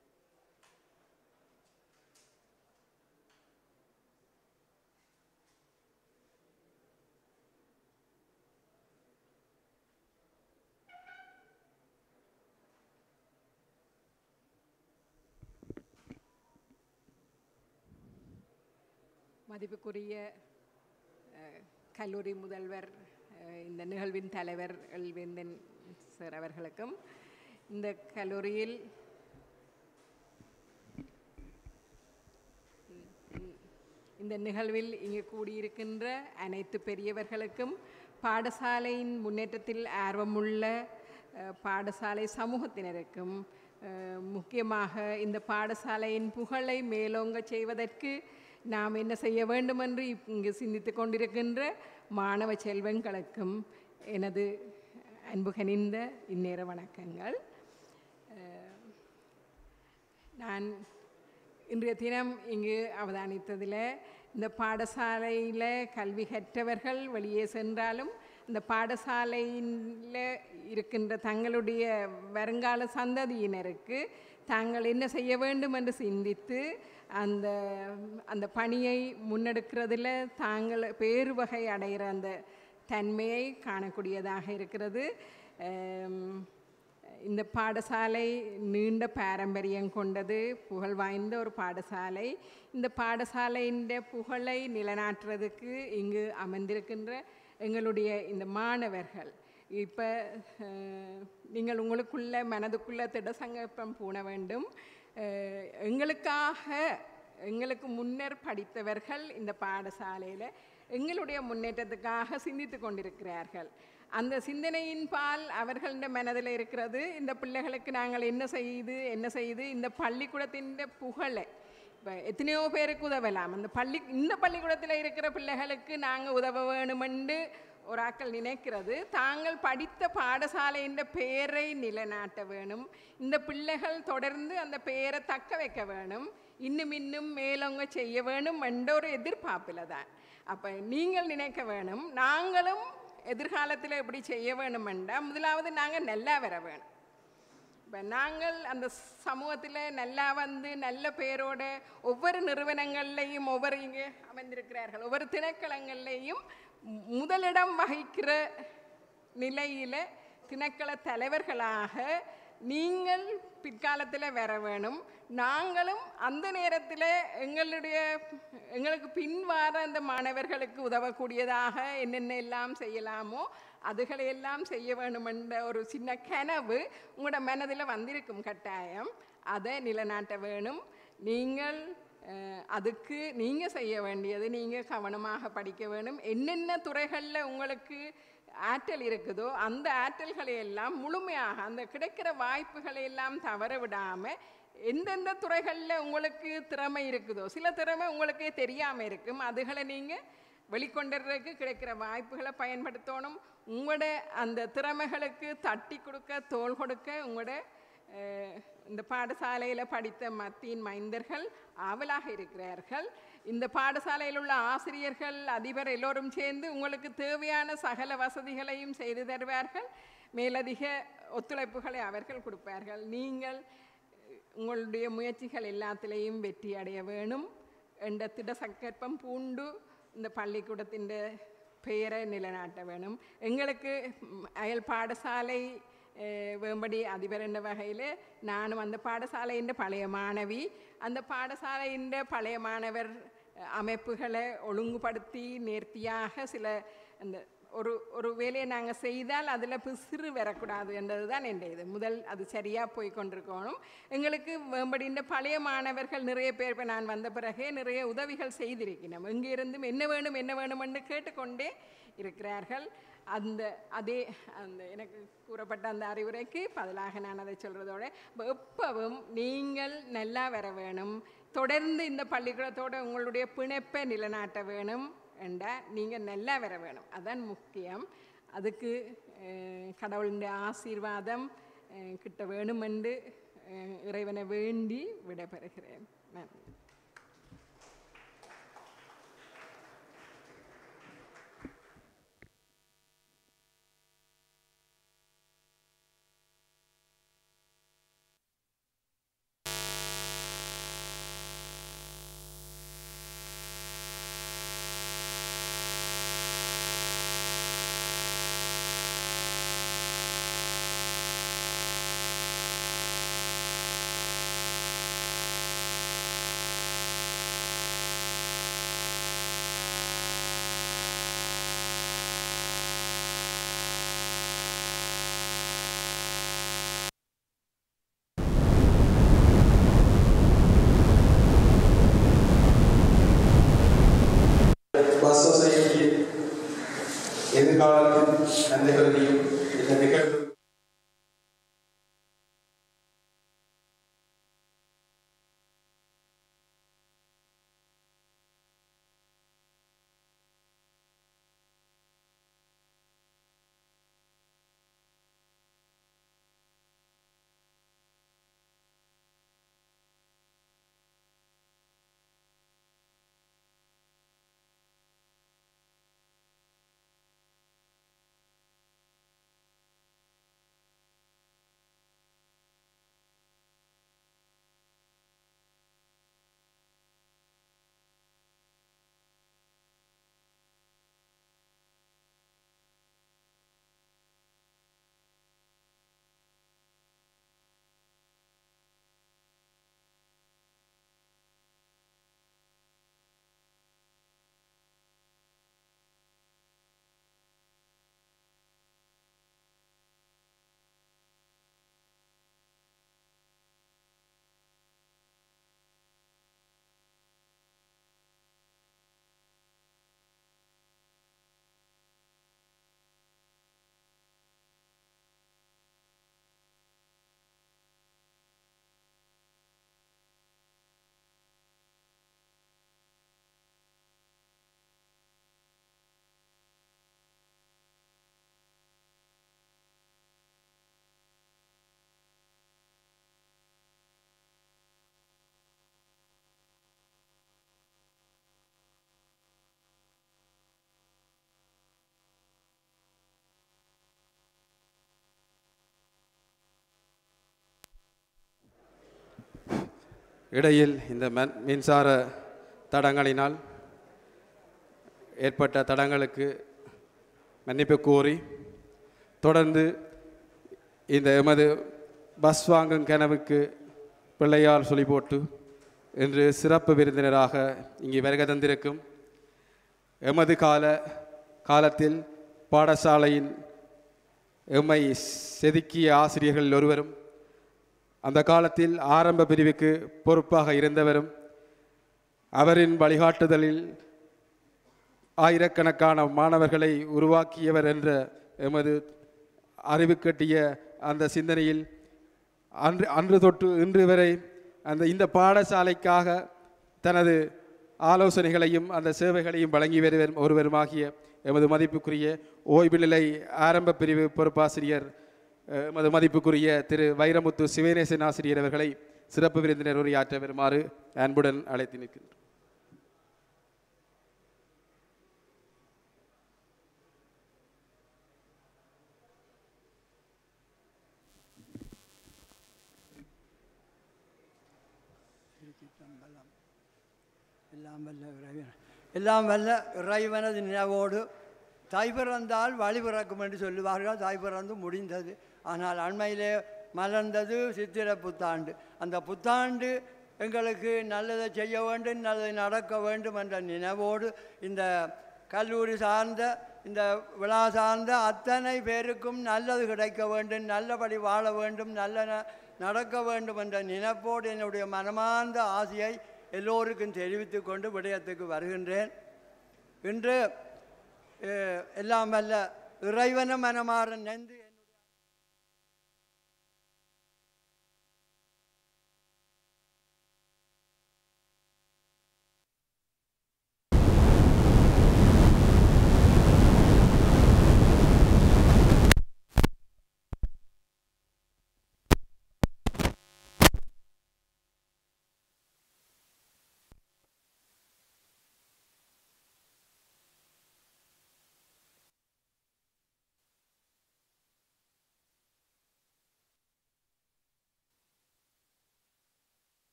மதிப்புக்குரிய அஹ், கல்லூரி முதல்வர் அஹ், இந்த நிகழ்வின் தலைவர் எல்வேந்தன் சார் அவர்களுக்கும் இந்த கல்லூரியில் இந்த நிகழ்வில் இங்கு கூடியிருக்கின்ற அனைத்து பெரியவர்களுக்கும் பாடசாலையின் முன்னேற்றத்தில் ஆர்வமுள்ள அஹ், பாடசாலை சமூகத்தினருக்கும் அஹ், முக்கியமாக இந்த பாடசாலையின் புகழை மேலோங்க செய்வதற்கு நாம் என்ன செய்ய வேண்டும் என்று இப்- இங்கு சிந்தித்து கொண்டிருக்கின்ற மாணவ செல்வங்களுக்கும் எனது அன்பு கனிந்த இந்நேர வணக்கங்கள் அஹ், நான் இன்றைய தினம் இங்கு அவதானித்ததில் இந்த பாடசாலையில் கல்வி கற்றவர்கள் வெளியே சென்றாலும் இந்த பாடசாலையில் இருக்கின்ற தங்களுடைய வருங்கால சந்ததியினருக்கு தாங்கள் என்ன செய்ய வேண்டும் என்று சிந்தித்து அந்த அந்த பணியை முன்னெடுக்கிறதுல தாங்கள் பேறு வகை அடைகிற அந்த தன்மையை காணக்கூடியதாக இருக்கிறது அம், இந்த பாடசாலை நீண்ட பாரம்பரியம் கொண்டது புகழ் வாய்ந்த ஒரு பாடசாலை இந்த பாடசாலையின் புகழை நிலைநாட்டுறதுக்கு இங்கு அமர்ந்திருக்கின்ற எங்களுடைய இந்த மாணவர்கள் இப்போ நீங்கள் உங்களுக்குள்ள மனதுக்குள்ள திட சங்கல்பம் பூண வேண்டும் அஹ், எங்களுக்காக எங்களுக்கு முன்னர் படித்தவர்கள் இந்த பாடசாலையில் எங்களுடைய முன்னேற்றத்துக்காக சிந்தித்து கொண்டிருக்கிறார்கள் அந்த சிந்தனையின் பால் அவர்களின் மனதில் இருக்கிறது இந்த பிள்ளைகளுக்கு நாங்கள் என்ன செய்து என்ன செய்து இந்த பள்ளிக்கூடத்தின் புகழை இப்போ எத்தனையோ பேருக்கு உதவலாம் அந்த பள்ளி இந்த பள்ளிக்கூடத்தில் இருக்கிற பிள்ளைகளுக்கு நாங்கள் உதவ வேணுமென்று ஒரு ஆக்கள் நினைக்கிறது தாங்கள் படித்த பாடசாலையின் பெயரை நிலைநாட்ட வேணும் இந்த பிள்ளைகள் தொடர்ந்து அந்த பெயரை தக்க வைக்க வேணும் இன்னும் இன்னும் மேலோங்க செய்ய வேணும் என்ற ஒரு எதிர்பார்ப்பில் தான் அப்போ நீங்கள் நினைக்க வேணும் நாங்களும் எதிர்காலத்தில் எப்படி செய்ய வேணுமெண்டா முதலாவது நாங்கள் நல்லா வர வேணும் இப்போ நாங்கள் அந்த சமூகத்தில் நல்லா வந்து நல்ல பேரோட ஒவ்வொரு நிறுவனங்கள்லையும் ஒவ்வொரு இங்கே அமைந்திருக்கிறார்கள் ஒவ்வொரு திணைக்களங்கள்லையும் மு- முதலிடம் வகிக்கிற நிலையில் திணைக்கள தலைவர்களாக நீங்கள் பிற்காலத்தில் வர வேணும் நாங்களும் அந்த நேரத்தில் எங்களுடைய எங்களுக்கு பின்வார அந்த மாணவர்களுக்கு உதவக்கூடியதாக என்னென்ன எல்லாம் செய்யலாமோ அதுகளை எல்லாம் செய்ய வேணுமென்ற ஒரு சின்ன கனவு உங்களோட மனதில் வந்திருக்கும் கட்டாயம் அதை நிலைநாட்ட வேணும் நீங்கள் அஹ், அதுக்கு நீங்கள் செய்ய வேண்டியது நீங்கள் கவனமாக படிக்க வேணும் என்னென்ன துறைகளில் உங்களுக்கு ஆற்றல் இருக்குதோ அந்த ஆற்றல்களை எல்லாம் முழுமையாக அந்த கிடைக்கிற வாய்ப்புகளை எல்லாம் தவற விடாமல் எந்தெந்த துறைகளில் உங்களுக்கு திறமை இருக்குதோ சில திறமை உங்களுக்கே தெரியாமல் இருக்கும் அதுகளை நீங்கள் வெளிக்கொண்டுறதுக்கு கிடைக்கிற வாய்ப்புகளை பயன்படுத்தணும் உங்களோட அந்த திறமைகளுக்கு தட்டி கொடுக்க தோள் கொடுக்க உங்களோட அஹ், இந்த பாடசாலையில் படித்த மத்தியின் மைந்தர்கள் ஆவலாக இருக்கிறார்கள் இந்த பாடசாலையில் உள்ள ஆசிரியர்கள் அதிபர் எல்லோரும் சேர்ந்து உங்களுக்கு தேவையான சகல வசதிகளையும் செய்து தருவார்கள் மேலதிக ஒத்துழைப்புகளை அவர்கள் கொடுப்பார்கள் நீங்கள் உங்களுடைய முயற்சிகள் எல்லாத்திலையும் வெற்றி அடைய வேணும் என்ற திட சங்கற்பம் பூண்டு இந்த பள்ளிக்கூடத்தின் பெயரை நிலைநாட்ட வேணும் எங்களுக்கு ம், அயல் பாடசாலை அஹ், வேம்படி அதிபர் என்ற வகையில் நானும் அந்த பாடசாலையின் பழைய மாணவி அந்த பாடசாலையின் பழைய மாணவர் அஹ், அமைப்புகளை ஒழுங்குபடுத்தி நேர்த்தியாக சில அந்த ஒரு ஒரு வேலையை நாங்கள் செய்தால் அதில் பிசிறு வரக்கூடாது என்றது தான் என் இது முதல் அது சரியாக போய் கொண்டிருக்கணும் எங்களுக்கு வேம்படி இந்த பழைய மாணவர்கள் நிறைய பேர் இப்போ நான் வந்த பிறகே நிறைய உதவிகள் செய்திருக்கிறோம் எங்கே இருந்தும் என்ன வேணும் என்ன வேணுமென்று கேட்டுக்கொண்டே இருக்கிறார்கள் அந்த அதே அந்த எனக்கு கூறப்பட்ட அந்த அறிவுரைக்கு பதிலாக நான் அதை சொல்கிறதோட எப்பவும் நீங்கள் நல்லா வர வேணும் தொடர்ந்து இந்த பள்ளிக்கூடத்தோட உங்களுடைய பிணைப்பை நிலைநாட்ட வேணும் என்றால் நீங்கள் நல்லா வர வேணும் அதான் முக்கியம் அதுக்கு அஹ், கடவுளுடைய ஆசீர்வாதம் அஹ், கிட்ட வேணும் என்று அஹ், இறைவனை வேண்டி விடைபெறுகிறேன் நன்றி பஸ் சொசைட்டி எதிர்காலத்தில் நன்மைகளையும் இந்த நிகழ்வு இடையில் இந்த மன் மின்சார தடங்களினால் ஏற்பட்ட தடங்களுக்கு மன்னிப்பு கோரி தொடர்ந்து இந்த எமது பஸ் வாங்கும் கனவுக்கு பிள்ளையார் சொல்லி போட்டு இன்று சிறப்பு விருந்தினராக இங்கே வருகை தந்திருக்கும் எமது கால காலத்தில் பாடசாலையின் எம்மை செதுக்கிய ஆசிரியர்கள் ஒருவரும் அந்த காலத்தில் ஆரம்ப பிரிவுக்கு பொறுப்பாக இருந்தவரும் அவரின் வழிகாட்டுதலில் ஆயிரக்கணக்கான மாணவர்களை உருவாக்கியவர் என்ற எமது அறிவு கட்டிய அந்த சிந்தனையில் அன்று அன்று தொட்டு இன்று வரை அந்த இந்த பாடசாலைக்காக தனது ஆலோசனைகளையும் அந்த சேவைகளையும் வழங்கி வருவர் ஒருவருமாகிய எமது மதிப்புக்குரிய ஓய்வு நிலை ஆரம்ப பிரிவு பொறுப்பாசிரியர் அஹ், எமது மதிப்புக்குரிய திரு வைரமுத்து சிவநேசன் ஆசிரியர் அவர்களை சிறப்பு விருந்தினர் உரையாற்ற வருமாறு அன்புடன் அழைத்து நிற்கின்றோம் எல்லாம் வல்ல இறைவன் எல்லாம் வல்ல இறைவனது நினைவோடு தாய் பிறந்தால் வழி பிறக்கும் என்று சொல்லுவார்கள் தாய் பிறந்து முடிந்தது ஆனால் அண்மையிலே மலர்ந்தது சித்திரை புத்தாண்டு அந்த புத்தாண்டு எங்களுக்கு நல்லதை செய்ய வேண்டும் நல்லது நடக்க வேண்டும் என்ற நினைவோடு இந்த கல்லூரி சார்ந்த இந்த விழா சார்ந்த அத்தனை பேருக்கும் நல்லது கிடைக்க வேண்டும் நல்லபடி வாழ வேண்டும் நல்ல ந- நடக்க வேண்டும் என்ற நினைப்போடு என்னுடைய மனமார்ந்த ஆசையை எல்லோருக்கும் தெரிவித்துக் கொண்டு விடயத்துக்கு வருகின்றேன் இன்று அஹ், எல்லாம் வல்ல இறைவன மனமாற நெந்து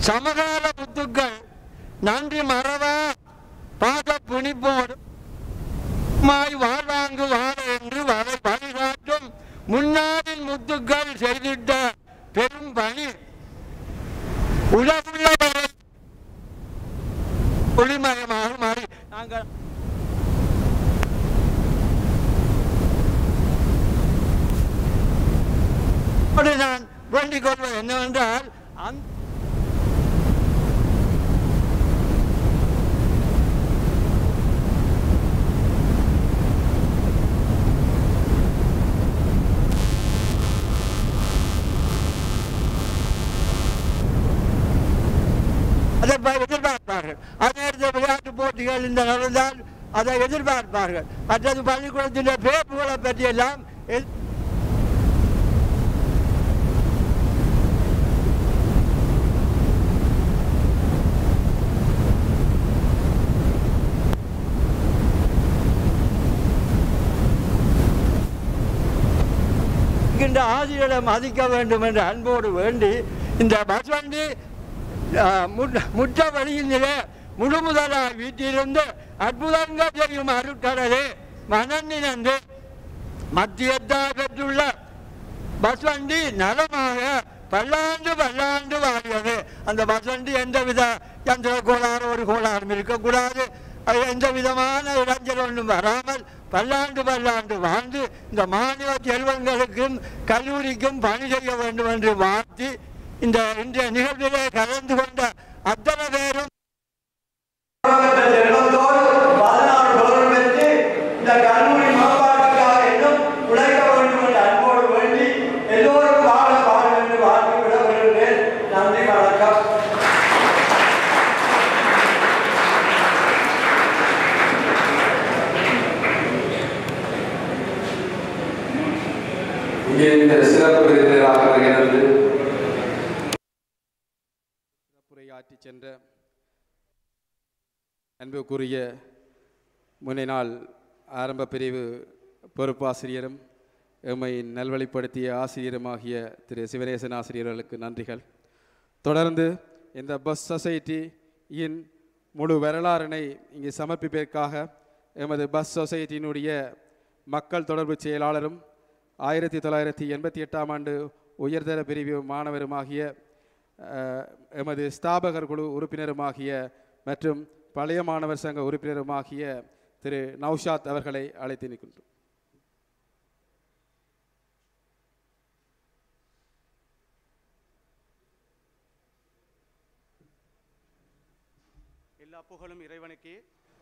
சமகால முத்துக்கள் நன்றி மறவா பாத புனிப்போடு மாய் வாழ்வாங்கு வாழ என்று வரை வழிகாட்டும் முன்னாடின் முத்துக்கள் செய்திட்ட பெரும் பணி உலகுள்ள வரை ஒளிமயமாக மாறி நாங்கள் அப்படி நான் வேண்டிக் கொள்வது என்னவென்றால் அந்த அதை ப- எதிர்பார்ப்பார்கள் அதே நேரத்தில் விளையாட்டு போட்டிகள் இந்த நடந்தால் அதை எதிர்பார்ப்பார்கள் மற்றது பள்ளிக்கூடத்தில் பேப்புகளை பற்றி எல்லாம் எதிர்- இருக்கின்ற ஆசிரியரை மதிக்க வேண்டும் என்று அன்போடு வேண்டி இந்த பஸ் வண்டி ஆஹ், முற்ற- முற்ற வழியிலே முழு முதலாய் வீட்டிலிருந்து அற்புதங்கள் செய்யும் அருட்கடலே மனநினந்து மத்தியத்தால் பெற்றுள்ள பஸ் வண்டி நலமாக பல்லாண்டு பல்லாண்டு வாழியது அந்த பஸ் வண்டி எந்தவித யந்திர கோளாறு ஒரு கோளாறும் இருக்கக்கூடாது அது எந்த விதமான இடைஞ்சல் ஒன்றும் வராமல் பல்லாண்டு பல்லாண்டு வாழ்ந்து இந்த மாணவ செல்வங்களுக்கும் கல்லூரிக்கும் பணி செய்ய வேண்டும் என்று வாழ்த்தி இந்த இன்றைய நிகழ்விலே கலந்து கொண்ட அத்தனை பேரும் செல்வத்தோடு பதினாறு பலன் பெற்று இந்த கல்லூரி மேம்பாட்டுக்காக இன்னும் உழைக்க வேண்டும் என்ற அன்போடு வேண்டி எல்லோரும் வாழ வாழ என்று வாழ்த்து விட வருகிறேன் நன்றி வணக்கம் இங்கே இந்த சிறப்பு விருந்தினராக வருகிறது சிறப்புரையாற்றி சென்ற அன்புக்குரிய முன்னை நாள் ஆரம்ப பிரிவு பொறுப்பாசிரியரும் எம்மை நல்வழிப்படுத்திய ஆசிரியருமாகிய திரு சிவநேசன் ஆசிரியர்களுக்கு நன்றிகள் தொடர்ந்து இந்த பஸ் சொசைட்டியின் முழு வரலாறினை இங்கே சமர்ப்பிப்பதற்காக எமது பஸ் சொசைட்டியினுடைய மக்கள் தொடர்பு செயலாளரும் ஆயிரத்தி தொள்ளாயிரத்தி எண்பத்தி எட்டாம் ஆண்டு உயர்தர பிரிவு மாணவருமாகிய அஹ், எமது ஸ்தாபகர் குழு உறுப்பினருமாகிய மற்றும் பழைய மாணவர் சங்க உறுப்பினருமாகிய திரு நௌஷாத் அவர்களை அழைத்து நிற்கின்றோம் எல்லா புகழும் இறைவனுக்கே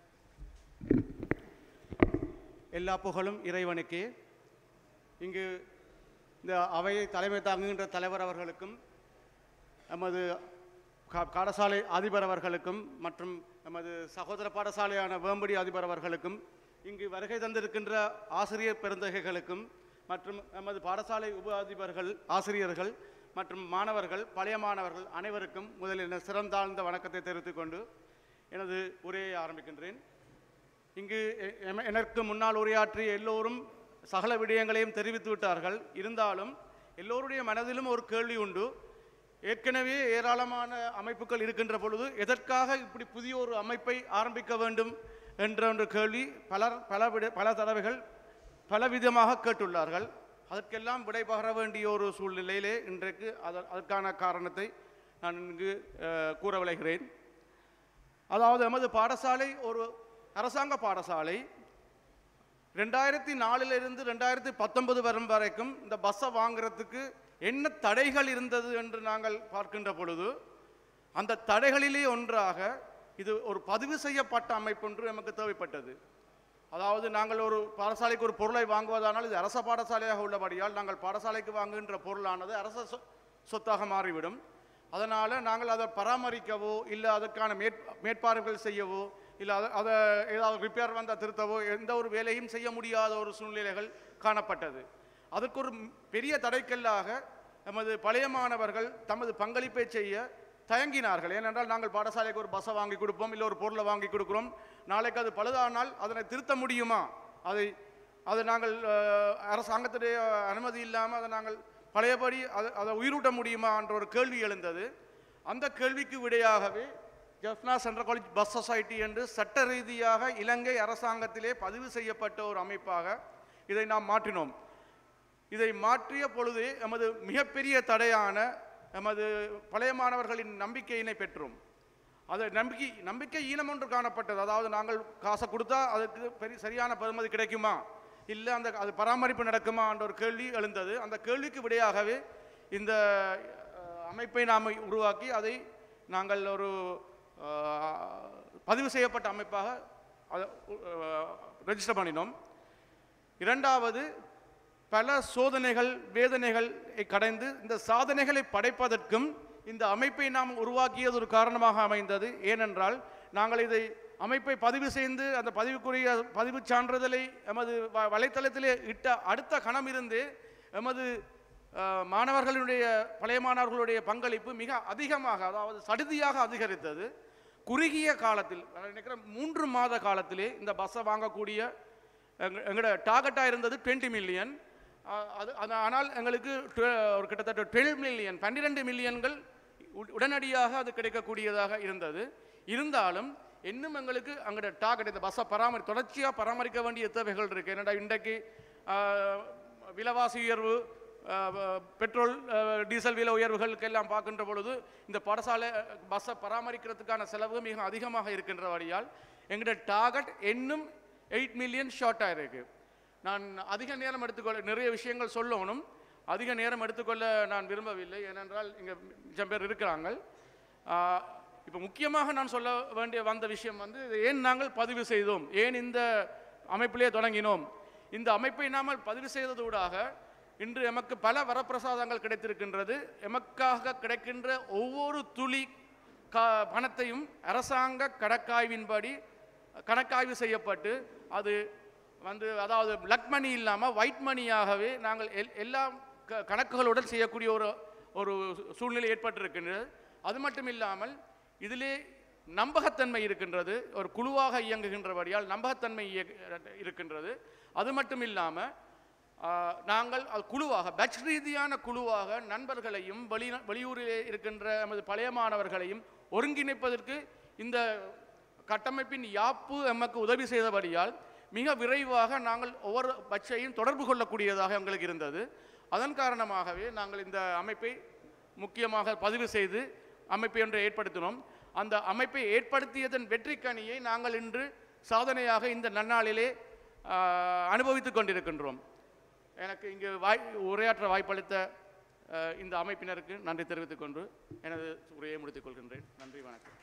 எல்லா புகழும் இறைவனுக்கே இங்கு இந்த அவையை தலைமை தாங்குகின்ற தலைவர் அவர்களுக்கும் நமது கா- பாடசாலை அதிபர் அவர்களுக்கும் மற்றும் நமது சகோதர பாடசாலையான வேம்படி அதிபர் அவர்களுக்கும் இங்கு வருகை தந்திருக்கின்ற ஆசிரியர் பெருந்தகைகளுக்கும் மற்றும் நமது பாடசாலை உப அதிபர்கள் ஆசிரியர்கள் மற்றும் மாணவர்கள் பழைய மாணவர்கள் அனைவருக்கும் முதலில் எனது சிறந்தாழ்ந்த வணக்கத்தை தெரிவித்துக் கொண்டு எனது உரையை ஆரம்பிக்கின்றேன் இங்கு எ- எம- எனக்கு முன்னால் உரையாற்றிய எல்லோரும் சகல விடயங்களையும் தெரிவித்து விட்டார்கள் இருந்தாலும் எல்லோருடைய மனதிலும் ஒரு கேள்வி உண்டு ஏற்கனவே ஏராளமான அமைப்புகள் இருக்கின்ற பொழுது எதற்காக இப்படி புதிய ஒரு அமைப்பை ஆரம்பிக்க வேண்டும் என்ற ஒரு கேள்வி பலர் பல விட பல தடவைகள் பலவிதமாக கேட்டுள்ளார்கள் அதற்கெல்லாம் விடை பகர வேண்டிய ஒரு சூழ்நிலையிலே இன்றைக்கு அத- அதற்கான காரணத்தை நான் இங்கு அஹ், கூற விளைகிறேன் அதாவது எமது பாடசாலை ஒரு அரசாங்க பாடசாலை ரெண்டாயிரத்தி நாலிலிருந்து ரெண்டாயிரத்தி பத்தொன்பது வரும் வரைக்கும் இந்த பஸ்ஸை வாங்குறதுக்கு என்ன தடைகள் இருந்தது என்று நாங்கள் பார்க்கின்ற பொழுது அந்த தடைகளிலே ஒன்றாக இது ஒரு பதிவு செய்யப்பட்ட அமைப்பொன்று நமக்கு தேவைப்பட்டது அதாவது நாங்கள் ஒரு பாடசாலைக்கு ஒரு பொருளை வாங்குவதானால் இது அரச பாடசாலையாக உள்ளபடியால் நாங்கள் பாடசாலைக்கு வாங்குகின்ற பொருளானது அரச சொ- சொத்தாக மாறிவிடும் அதனால் நாங்கள் அதை பராமரிக்கவோ இல்லை அதற்கான மேற் மேற்பார்வைகள் செய்யவோ இல்லை அதை அதை ஏதாவது ரிப்பேர் வந்தால் திருத்தவோ எந்த ஒரு வேலையும் செய்ய முடியாத ஒரு சூழ்நிலைகள் காணப்பட்டது அதற்கு ஒரு ம்- பெரிய தடைக்கல்லாக நமது பழைய மாணவர்கள் தமது பங்களிப்பை செய்ய தயங்கினார்கள் ஏனென்றால் நாங்கள் பாடசாலைக்கு ஒரு பஸ்ஸை வாங்கி கொடுப்போம் இல்லை ஒரு பொருளை வாங்கி கொடுக்குறோம் நாளைக்கு அது பழுதானால் அதனை திருத்த முடியுமா அதை அதை நாங்கள் அஹ், அரசாங்கத்துடைய அனுமதி இல்லாமல் அதை நாங்கள் பழையபடி அதை அதை உயிரூட்ட முடியுமா என்ற ஒரு கேள்வி எழுந்தது அந்த கேள்விக்கு விடையாகவே Jaffna central college bus society என்று சட்ட ரீதியாக இலங்கை அரசாங்கத்திலே பதிவு செய்யப்பட்ட ஒரு அமைப்பாக இதை நாம் மாற்றினோம் இதை மாற்றிய பொழுது எமது மிகப்பெரிய தடையான எமது பழைய மாணவர்களின் நம்பிக்கையினை பெற்றோம் அது நம்பிக்கை நம்பிக்கை ஈனம் ஒன்று காணப்பட்டது அதாவது நாங்கள் காசை கொடுத்தா அதுக்கு பெரிய சரியான பெறுமதி கிடைக்குமா இல்லை அந்த அது பராமரிப்பு நடக்குமா என்ற ஒரு கேள்வி எழுந்தது அந்த கேள்விக்கு விடையாகவே இந்த அஹ், அமைப்பை நாம் உருவாக்கி அதை நாங்கள் ஒரு அஹ், பதிவு செய்யப்பட்ட அமைப்பாக அதை ரெஜிஸ்டர் பண்ணினோம் இரண்டாவது பல சோதனைகள் வேதனைகள் கடைந்து இந்த சாதனைகளை படைப்பதற்கும் இந்த அமைப்பை நாம் உருவாக்கியது ஒரு காரணமாக அமைந்தது ஏனென்றால் நாங்கள் இதை அமைப்பை பதிவு செய்து அந்த பதிவுக்குரிய பதிவு சான்றிதழை எமது வ- வலைத்தளத்திலே இட்ட அடுத்த கணம் இருந்து எமது அஹ், மாணவர்களுடைய பழைய மாணவர்களுடைய பங்களிப்பு மிக அதிகமாக அதாவது சடுதியாக அதிகரித்தது குறுகிய காலத்தில் நான் நினைக்கிறேன் மூன்று மாத காலத்திலே இந்த பஸ்ஸை வாங்கக்கூடிய எங்க- எங்களோட டார்கெட்டாக இருந்தது டுவெண்ட்டி மில்லியன் அது அது ஆனால் எங்களுக்கு twe- ஒரு கிட்டத்தட்ட டுவெல் மில்லியன் பன்னிரெண்டு மில்லியன்கள் உட- உடனடியாக அது கிடைக்கக்கூடியதாக இருந்தது இருந்தாலும் இன்னும் எங்களுக்கு அங்களோட டார்கெட் இந்த பஸ்ஸை பராமரி தொடர்ச்சியாக பராமரிக்க வேண்டிய தேவைகள் இருக்குது என்னடா இன்றைக்கு ஆஹ், விலைவாசி உயர்வு ஆஹ், பெட்ரோல் ஆஹ், டீசல் விலை உயர்வுகளுக்கு எல்லாம் பார்க்கின்ற பொழுது இந்த பாடசாலை பஸ்ஸை பராமரிக்கிறதுக்கான செலவு மிக அதிகமாக இருக்கின்றபடியால் எங்களோட டார்கெட் இன்னும் எயிட் மில்லியன் ஷார்ட்டாக இருக்குது நான் அதிக நேரம் எடுத்துக்கொள்ள நிறைய விஷயங்கள் சொல்லணும் அதிக நேரம் எடுத்துக்கொள்ள நான் விரும்பவில்லை ஏனென்றால் இங்கே மிச்சம் பேர் இருக்கிறாங்க இப்போ முக்கியமாக நான் சொல்ல வேண்டிய வந்த விஷயம் வந்து இது ஏன் நாங்கள் பதிவு செய்தோம் ஏன் இந்த அமைப்பிலே தொடங்கினோம் இந்த அமைப்பை நாமல் பதிவு செய்ததூடாக இன்று எமக்கு பல வரப்பிரசாதங்கள் கிடைத்திருக்கின்றது எமக்காக கிடைக்கின்ற ஒவ்வொரு துளி கா பணத்தையும் அரசாங்க கணக்காய்வின்படி கணக்காய்வு செய்யப்பட்டு அது வந்து அதாவது பிளக் மணி இல்லாமல் ஒயிட் மணியாகவே நாங்கள் எல் எல்லா க கணக்குகளுடன் செய்யக்கூடிய ஒரு ஒரு சூழ்நிலை ஏற்பட்டிருக்கின்றது அது மட்டும் இல்லாமல் இதிலே நம்பகத்தன்மை இருக்கின்றது ஒரு குழுவாக இயங்குகின்றபடியால் நம்பகத்தன்மை இயக்க- இருக்கின்றது அது மட்டும் இல்லாமல் ஆஹ், நாங்கள் அது குழுவாக பேட்ச் ரீதியான குழுவாக நண்பர்களையும் வெளி வெளியூரிலே இருக்கின்ற நமது பழைய மாணவர்களையும் ஒருங்கிணைப்பதற்கு இந்த கட்டமைப்பின் யாப்பு எமக்கு உதவி செய்தபடியால் மிக விரைவாக நாங்கள் ஒவ்வொரு பட்சையும் தொடர்பு கொள்ளக்கூடியதாக எங்களுக்கு இருந்தது அதன் காரணமாகவே நாங்கள் இந்த அமைப்பை முக்கியமாக பதிவு செய்து அமைப்பை ஒன்றை ஏற்படுத்தினோம் அந்த அமைப்பை ஏற்படுத்தியதன் வெற்றிக்கனியை நாங்கள் இன்று சாதனையாக இந்த நன்னாளிலே ஆஹ், அனுபவித்துக் கொண்டிருக்கின்றோம் எனக்கு இங்கு வாய் உரையாற்ற வாய்ப்பளித்த ஆஹ், இந்த அமைப்பினருக்கு நன்றி தெரிவித்துக் கொண்டு எனது உரையை முடித்துக் கொள்கின்றேன் நன்றி வணக்கம்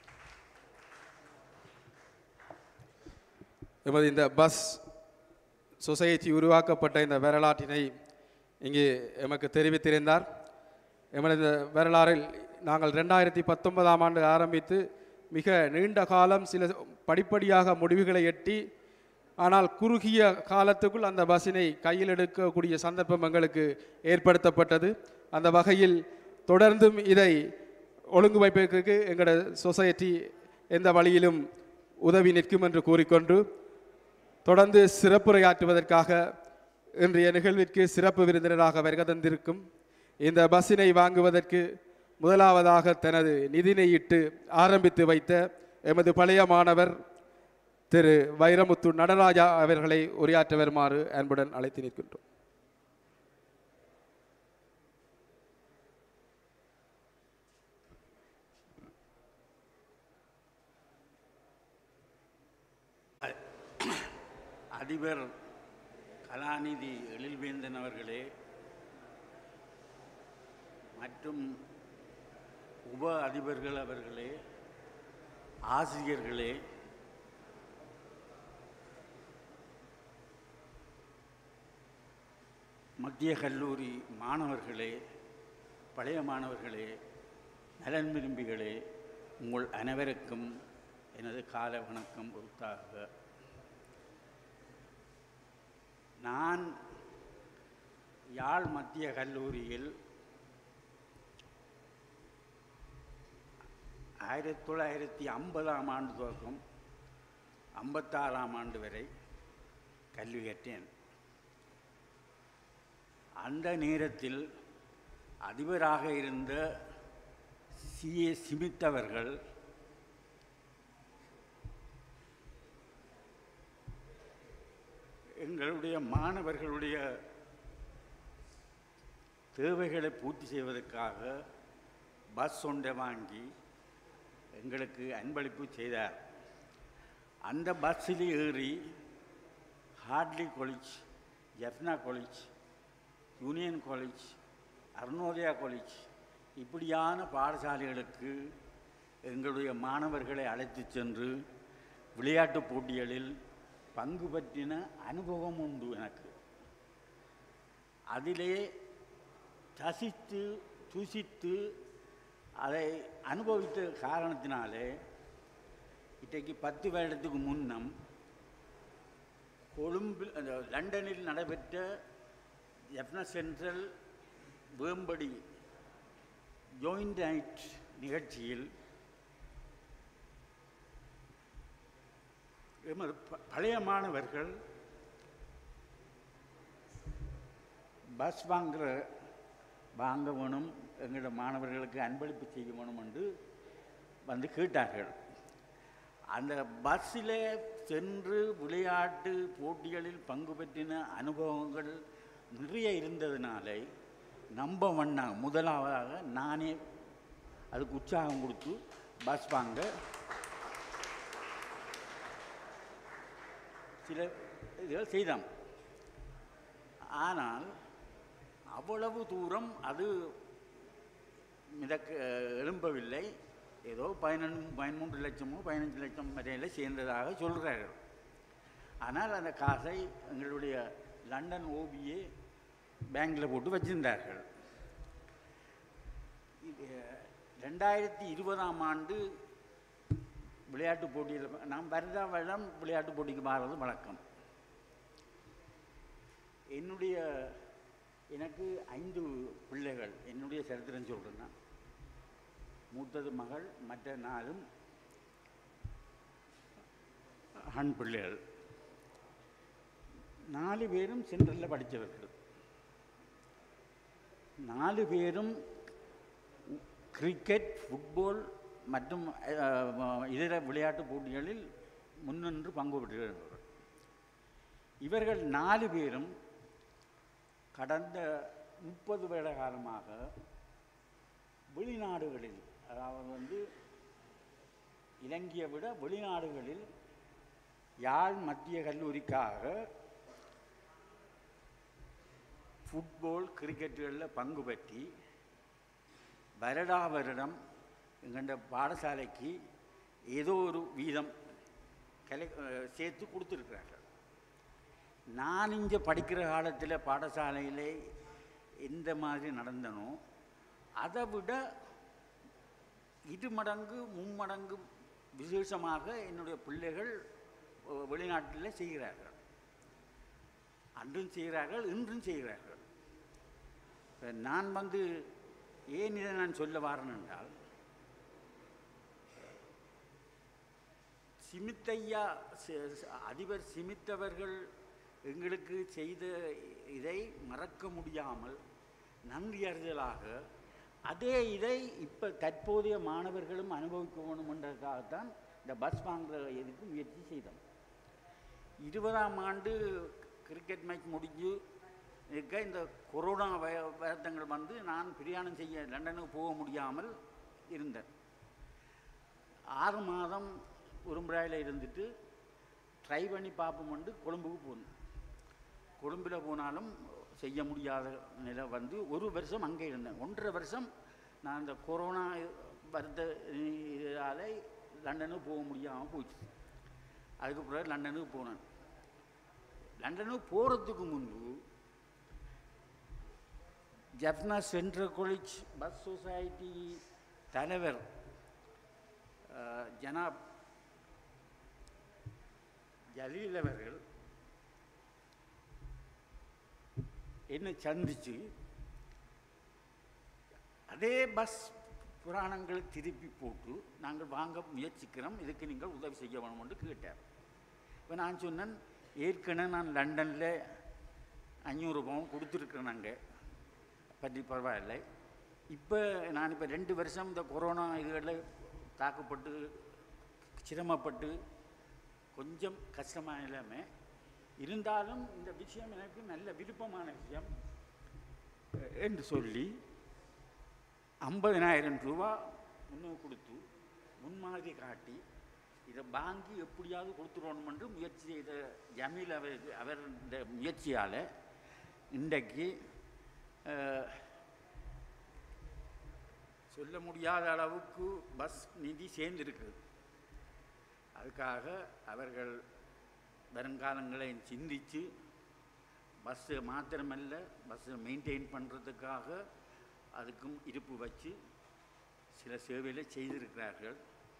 எமது இந்த பஸ் சொசைட்டி உருவாக்கப்பட்ட இந்த வரலாற்றினை இங்கே எமக்கு தெரிவித்திருந்தார் எமது இந்த வரலாறில் நாங்கள் ரெண்டாயிரத்தி பத்தொன்பதாம் ஆண்டு ஆரம்பித்து மிக நீண்ட காலம் சில படிப்படியாக முடிவுகளை எட்டி ஆனால் குறுகிய காலத்துக்குள் அந்த பஸ்ஸினை கையில் எடுக்கக்கூடிய சந்தர்ப்பம் எங்களுக்கு ஏற்படுத்தப்பட்டது அந்த வகையில் தொடர்ந்தும் இதை ஒழுங்கு வைப்பதற்கு எங்களோட சொசைட்டி எந்த வழியிலும் உதவி நிற்கும் என்று கூறிக்கொண்டு தொடர்ந்து சிறப்புரையாற்றுவதற்காக இன்றைய நிகழ்விற்கு சிறப்பு விருந்தினராக வருகை தந்திருக்கும் இந்த பஸ்ஸினை வாங்குவதற்கு முதலாவதாக தனது நிதினையிட்டு ஆரம்பித்து வைத்த எமது பழைய மாணவர் திரு வைரமுத்து நடராஜா அவர்களை உரையாற்ற வருமாறு அன்புடன் அழைத்து நிற்கின்றோம் அதிபர் கலாநிதி எழில்வேந்தன் அவர்களே மற்றும் உப அதிபர்கள் அவர்களே ஆசிரியர்களே மத்திய கல்லூரி மாணவர்களே பழைய மாணவர்களே நலன் விரும்பிகளே உங்கள் அனைவருக்கும் எனது கால வணக்கம் உறுத்தாக நான் யாழ் மத்திய கல்லூரியில் ஆயிரத்தி தொள்ளாயிரத்தி ஐம்பதாம் ஆண்டு துவக்கம் ஐம்பத்தாறாம் ஆண்டு வரை கல்வி கற்றேன் அந்த நேரத்தில் அதிபராக இருந்த சிஏ சிமித் அவர்கள் எங்களுடைய மாணவர்களுடைய தேவைகளை பூர்த்தி செய்வதற்காக பஸ் ஒன்றை வாங்கி எங்களுக்கு அன்பளிப்பு செய்தார் அந்த பஸ்ஸில் ஏறி Hartley college Jaffna college Union college Arunodaya college இப்படியான பாடசாலைகளுக்கு எங்களுடைய மாணவர்களை அழைத்து சென்று விளையாட்டுப் போட்டிகளில் பங்கு பற்றின அனுபவம் உண்டு எனக்கு அதிலே ரசித்து துசித்து அதை அனுபவித்த காரணத்தினாலே இன்றைக்கு பத்து வருடத்துக்கு முன்னம் கொழும்பில் அந்த லண்டனில் நடைபெற்ற Jaffna central Vembadi joint night நிகழ்ச்சியில் எமது ப- பழைய மாணவர்கள் பஸ் வாங்குற வாங்க வேணும் எங்களோட மாணவர்களுக்கு அன்பளிப்பு செய்ய வேணும் என்று வந்து கேட்டார்கள் அந்த பஸ்ஸில் சென்று விளையாட்டு போட்டிகளில் பங்கு பெற்றின அனுபவங்கள் நிறைய இருந்ததுனாலே நம்ப வண்ணா முதலாவதாக நானே அதுக்கு உற்சாகம் கொடுத்து பஸ் வாங்க சில இதுகள் செய்தோம் ஆனால் அவ்வளவு தூரம் அது மிதக்க எழும்பவில்லை ஏதோ பதினொன்று பதிமூன்று லட்சமோ பதினஞ்சு லட்சம் வரையில் சேர்ந்ததாக சொல்கிறார்கள் ஆனால் அந்த காசை எங்களுடைய லண்டன் ஓபியே பேங்கில் போட்டு வச்சிருந்தார்கள் இது, ரெண்டாயிரத்தி இருபதாம் ஆண்டு விளையாட்டு போட்டியில் நாம் வருடா வருடம் விளையாட்டு போட்டிக்கு மாறுறது வழக்கம் என்னுடைய எனக்கு ஐந்து பிள்ளைகள் என்னுடைய சரித்திரம் சொல்கிறேன்னா மூத்தது மகள் மற்ற நாலும் ஆண் பிள்ளைகள் நாலு பேரும் சென்ட்ரலில் படித்தவர்கள் நாலு பேரும் கிரிக்கெட் ஃபுட்பால் மற்றும் அஹ், இதர விளையாட்டு போட்டிகளில் முன்னின்று பங்கு பெற்றிருந்தவர்கள் இவர்கள் நாலு பேரும் கடந்த முப்பது வருட காலமாக வெளிநாடுகளில் அதாவது வந்து இலங்கையை விட வெளிநாடுகளில் யாழ் மத்திய கல்லூரிக்காக ஃபுட்பால் கிரிக்கெட்டுகளில் பங்கு பற்றி வருடா வருடம் எங்கள்ட பாடசாலைக்கு ஏதோ ஒரு வீதம் கலை அஹ் சேர்த்து கொடுத்துருக்குறாங்க நான் இங்கே படிக்கிற காலத்தில் பாடசாலையிலே எந்த மாதிரி நடந்தனோ அதை விட இரு மடங்கு மும்மடங்கு விசேஷமாக என்னுடைய பிள்ளைகள் அஹ், வெளிநாட்டில் செய்கிறார்கள் அன்றும் செய்கிறார்கள் இன்றும் செய்கிறார்கள் இப்ப நான் வந்து ஏன் இதை நான் சொல்ல வரேன் என்றால் சிமித்தையா சி- சி- அதிபர் சிமித்தவர்கள் எங்களுக்கு செய்த இதை மறக்க முடியாமல் நன்றி அறிதலாக அதே இதை இப்போ தற்போதைய மாணவர்களும் அனுபவிக்க வேணுமென்றதுக்காகத்தான் இந்த பஸ் வாங்குற இதுக்கு முயற்சி செய்தோம் இருபதாம் ஆண்டு கிரிக்கெட் மேட்ச் முடிஞ்சு இருக்க இந்த கொரோனா வ- வருத்தங்கள் வந்து நான் பிரயாணம் செய்ய லண்டனுக்கு போக முடியாமல் இருந்தேன் ஆறு மாதம் உரும்புராயில் இருந்துட்டு ட்ரை பண்ணி பார்ப்போம்ட்டு கொழும்புக்கு போனேன் கொழும்பில் போனாலும் செய்ய முடியாத நிலை வந்து ஒரு வருஷம் அங்கே இருந்தேன் ஒன்றரை வருஷம் நான் இந்த கொரோனா வருத்த இதால் லண்டனுக்கு போக முடியாமல் போச்சு அதுக்கு பிறகு லண்டனுக்கு போனேன் லண்டனுக்கு போகிறதுக்கு முன்பு Jaffna central college bus society தலைவர் அஹ், ஜனாப் ஜலீல் அவர்கள் என்னை சந்தித்து அதே பஸ் புராணங்களை திருப்பி போட்டு நாங்கள் வாங்க முயற்சிக்கிறோம் இதுக்கு நீங்கள் உதவி செய்ய வேணும்னு கேட்டார் இப்போ நான் சொன்னேன் ஏற்கனவே நான் லண்டனில் அஞ்சூறு பவுன் கொடுத்துருக்குறேன் நாங்கள் பற்றி பரவாயில்லை இப்போ நான் இப்போ ரெண்டு வருஷம் இந்த கொரோனா இதுகளில் தாக்கப்பட்டு சிரமப்பட்டு கொஞ்சம் கஷ்டமான நிலைமை இருந்தாலும் இந்த விஷயம் எனக்கு நல்ல விருப்பமான விஷயம் அஹ், என்று சொல்லி ஐம்பதினாயிரம் ரூபா முன்னு கொடுத்து முன்மாதிரி காட்டி இதை வாங்கி எப்படியாவது கொடுத்துடணும் என்று முயற்சி செய்த ஜமீல் அவர் அவர் இந்த முயற்சியால் இன்றைக்கு அஹ், சொல்ல முடியாத அளவுக்கு பஸ் நிதி சேர்ந்திருக்குது அதுக்காக அவர்கள் வருங்காலங்களை சிந்தித்து பஸ்ஸு மாத்திரமல்ல பஸ்ஸை மெயின்டைன் பண்ணுறதுக்காக அதுக்கும் இருப்பு வச்சு சில சேவைகளை செய்திருக்கிறார்கள்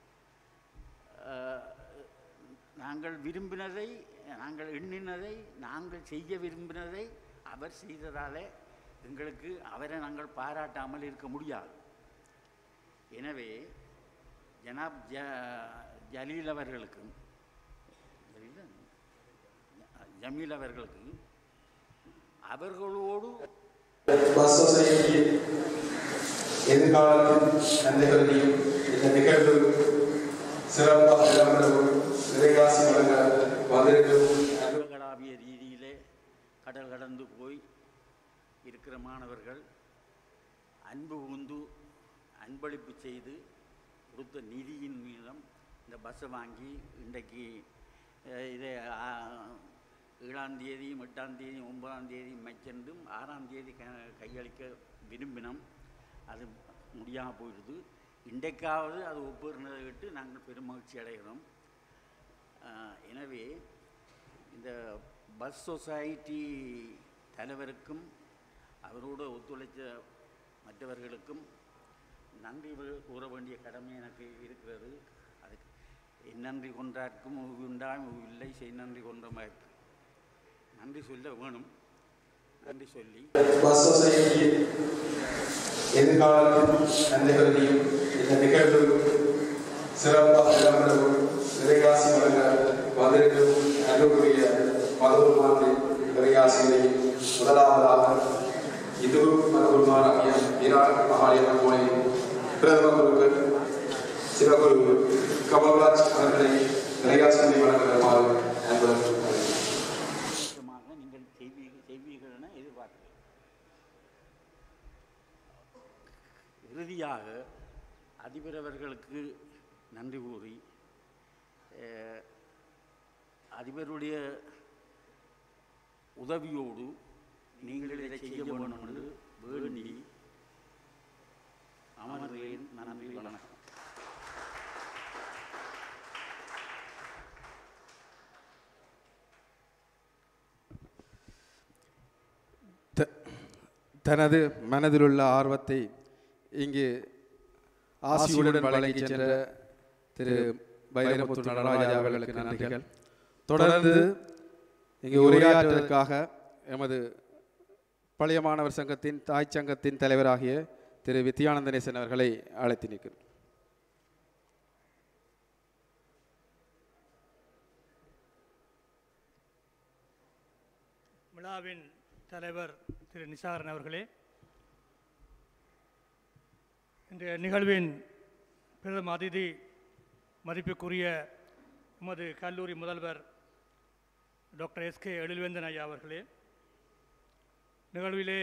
அஹ், நாங்கள் விரும்பினதை நாங்கள் எண்ணினதை நாங்கள் செய்ய விரும்பினதை அவர் செய்ததாலே எங்களுக்கு அவரை நாங்கள் பாராட்டாமல் இருக்க முடியாது எனவே ஜனாப் ஜ ஜலீல் அவர்களுக்கும் ஜலீல் தானே? ஜமீல் அவர்களுக்கு அவர்களோடு பஸ் சொசைட்டி எதிர்காலத்தில் நன்மைகளையும் இந்த நிகழ்வு சிறப்பாக இடம்பெறவும் நிறைவாசி வழங்க வந்திருக்கும் உலகளாவிய ரீதியிலே கடல் கடந்து போய் இருக்கிற மாணவர்கள் அன்பு உந்து அன்பளிப்பு செய்து கொடுத்த நிதியின் மீதம் இந்த பஸ்ஸை வாங்கி இன்றைக்கு அஹ், இதை ஆ, ஏழாம் தேதியும் எட்டாம் தேதியும் ஒன்பதாம் தேதியும் மைச்சென்றும் ஆறாம் தேதி க கையளிக்க விரும்பினோம் அது முடியாமல் போயிடுது இன்றைக்காவது அது ஒப்புறதை விட்டு நாங்கள் பெருமகிழ்ச்சி அடைகிறோம் ஆஹ், எனவே இந்த பஸ் சொசைட்டி தலைவருக்கும் அவரோடு ஒத்துழைத்த மற்றவர்களுக்கும் நன்றி வு- கூற வேண்டிய கடமை எனக்கு இருக்கிறது அதுக்கு என் நன்றி கொண்டார்க்கும் உண்டாய் இல்லை செய் நன்றி கொண்டமாயிருக்கு நன்றி சொல்ல வேணும் நன்றி சொல்லி பஸ் சொசைட்டி எதிர்காலத்தில் நன்மைகளையும் இந்த நிகழ்வு சிறப்பாக இடம்பெறவும் நிறைவாசி வழங்க வந்திருக்கும் அன்புக்குரிய மதகுருமாரி நிறையாசியை முதலாவதாக இந்து மதகுருமாராகிய ஈரான் மகாலியம்மன் கோயில் பிரதம குருக்கள் சிவகுரு கமல்ராஜ் அவர்களை நிறையாசியை வழங்க வருமாறு அன்புடன் நிச்சயமாக நீங்கள் செய்வீர்கள் செய்வீர்கள் என எதிர்பார்க்கிறேன் இறுதியாக அதிபர் அவர்களுக்கு நன்றி கூறி அஹ், அதிபருடைய உதவியோடு நீங்கள் இதை செய்ய வேண்டும் என்று வேண்டி அமர்கிறேன் நன்றி வணக்கம் த- தனது மனதிலுள்ள ஆர்வத்தை இங்கு ஆசியுடன் வழங்கி சென்ற திரு வைரமுத்து நடராஜா அவர்களுக்கு நன்றிகள் தொடர்ந்து இங்கு உரையாற்றுவதற்காக எமது பழைய மாணவர் சங்கத்தின் தாய் சங்கத்தின் தலைவராகிய திரு வித்யானந்தனேசன் அவர்களை அழைத்து நிற்கிறேன் விழாவின் தலைவர் திரு நிசாரன் அவர்களே இன்றைய நிகழ்வின் பிரதம அதிதி மதிப்புக்குரிய எமது கல்லூரி முதல்வர் டாக்டர் எஸ்கே எழில்வேந்தன் ஐயா அவர்களே நிகழ்விலே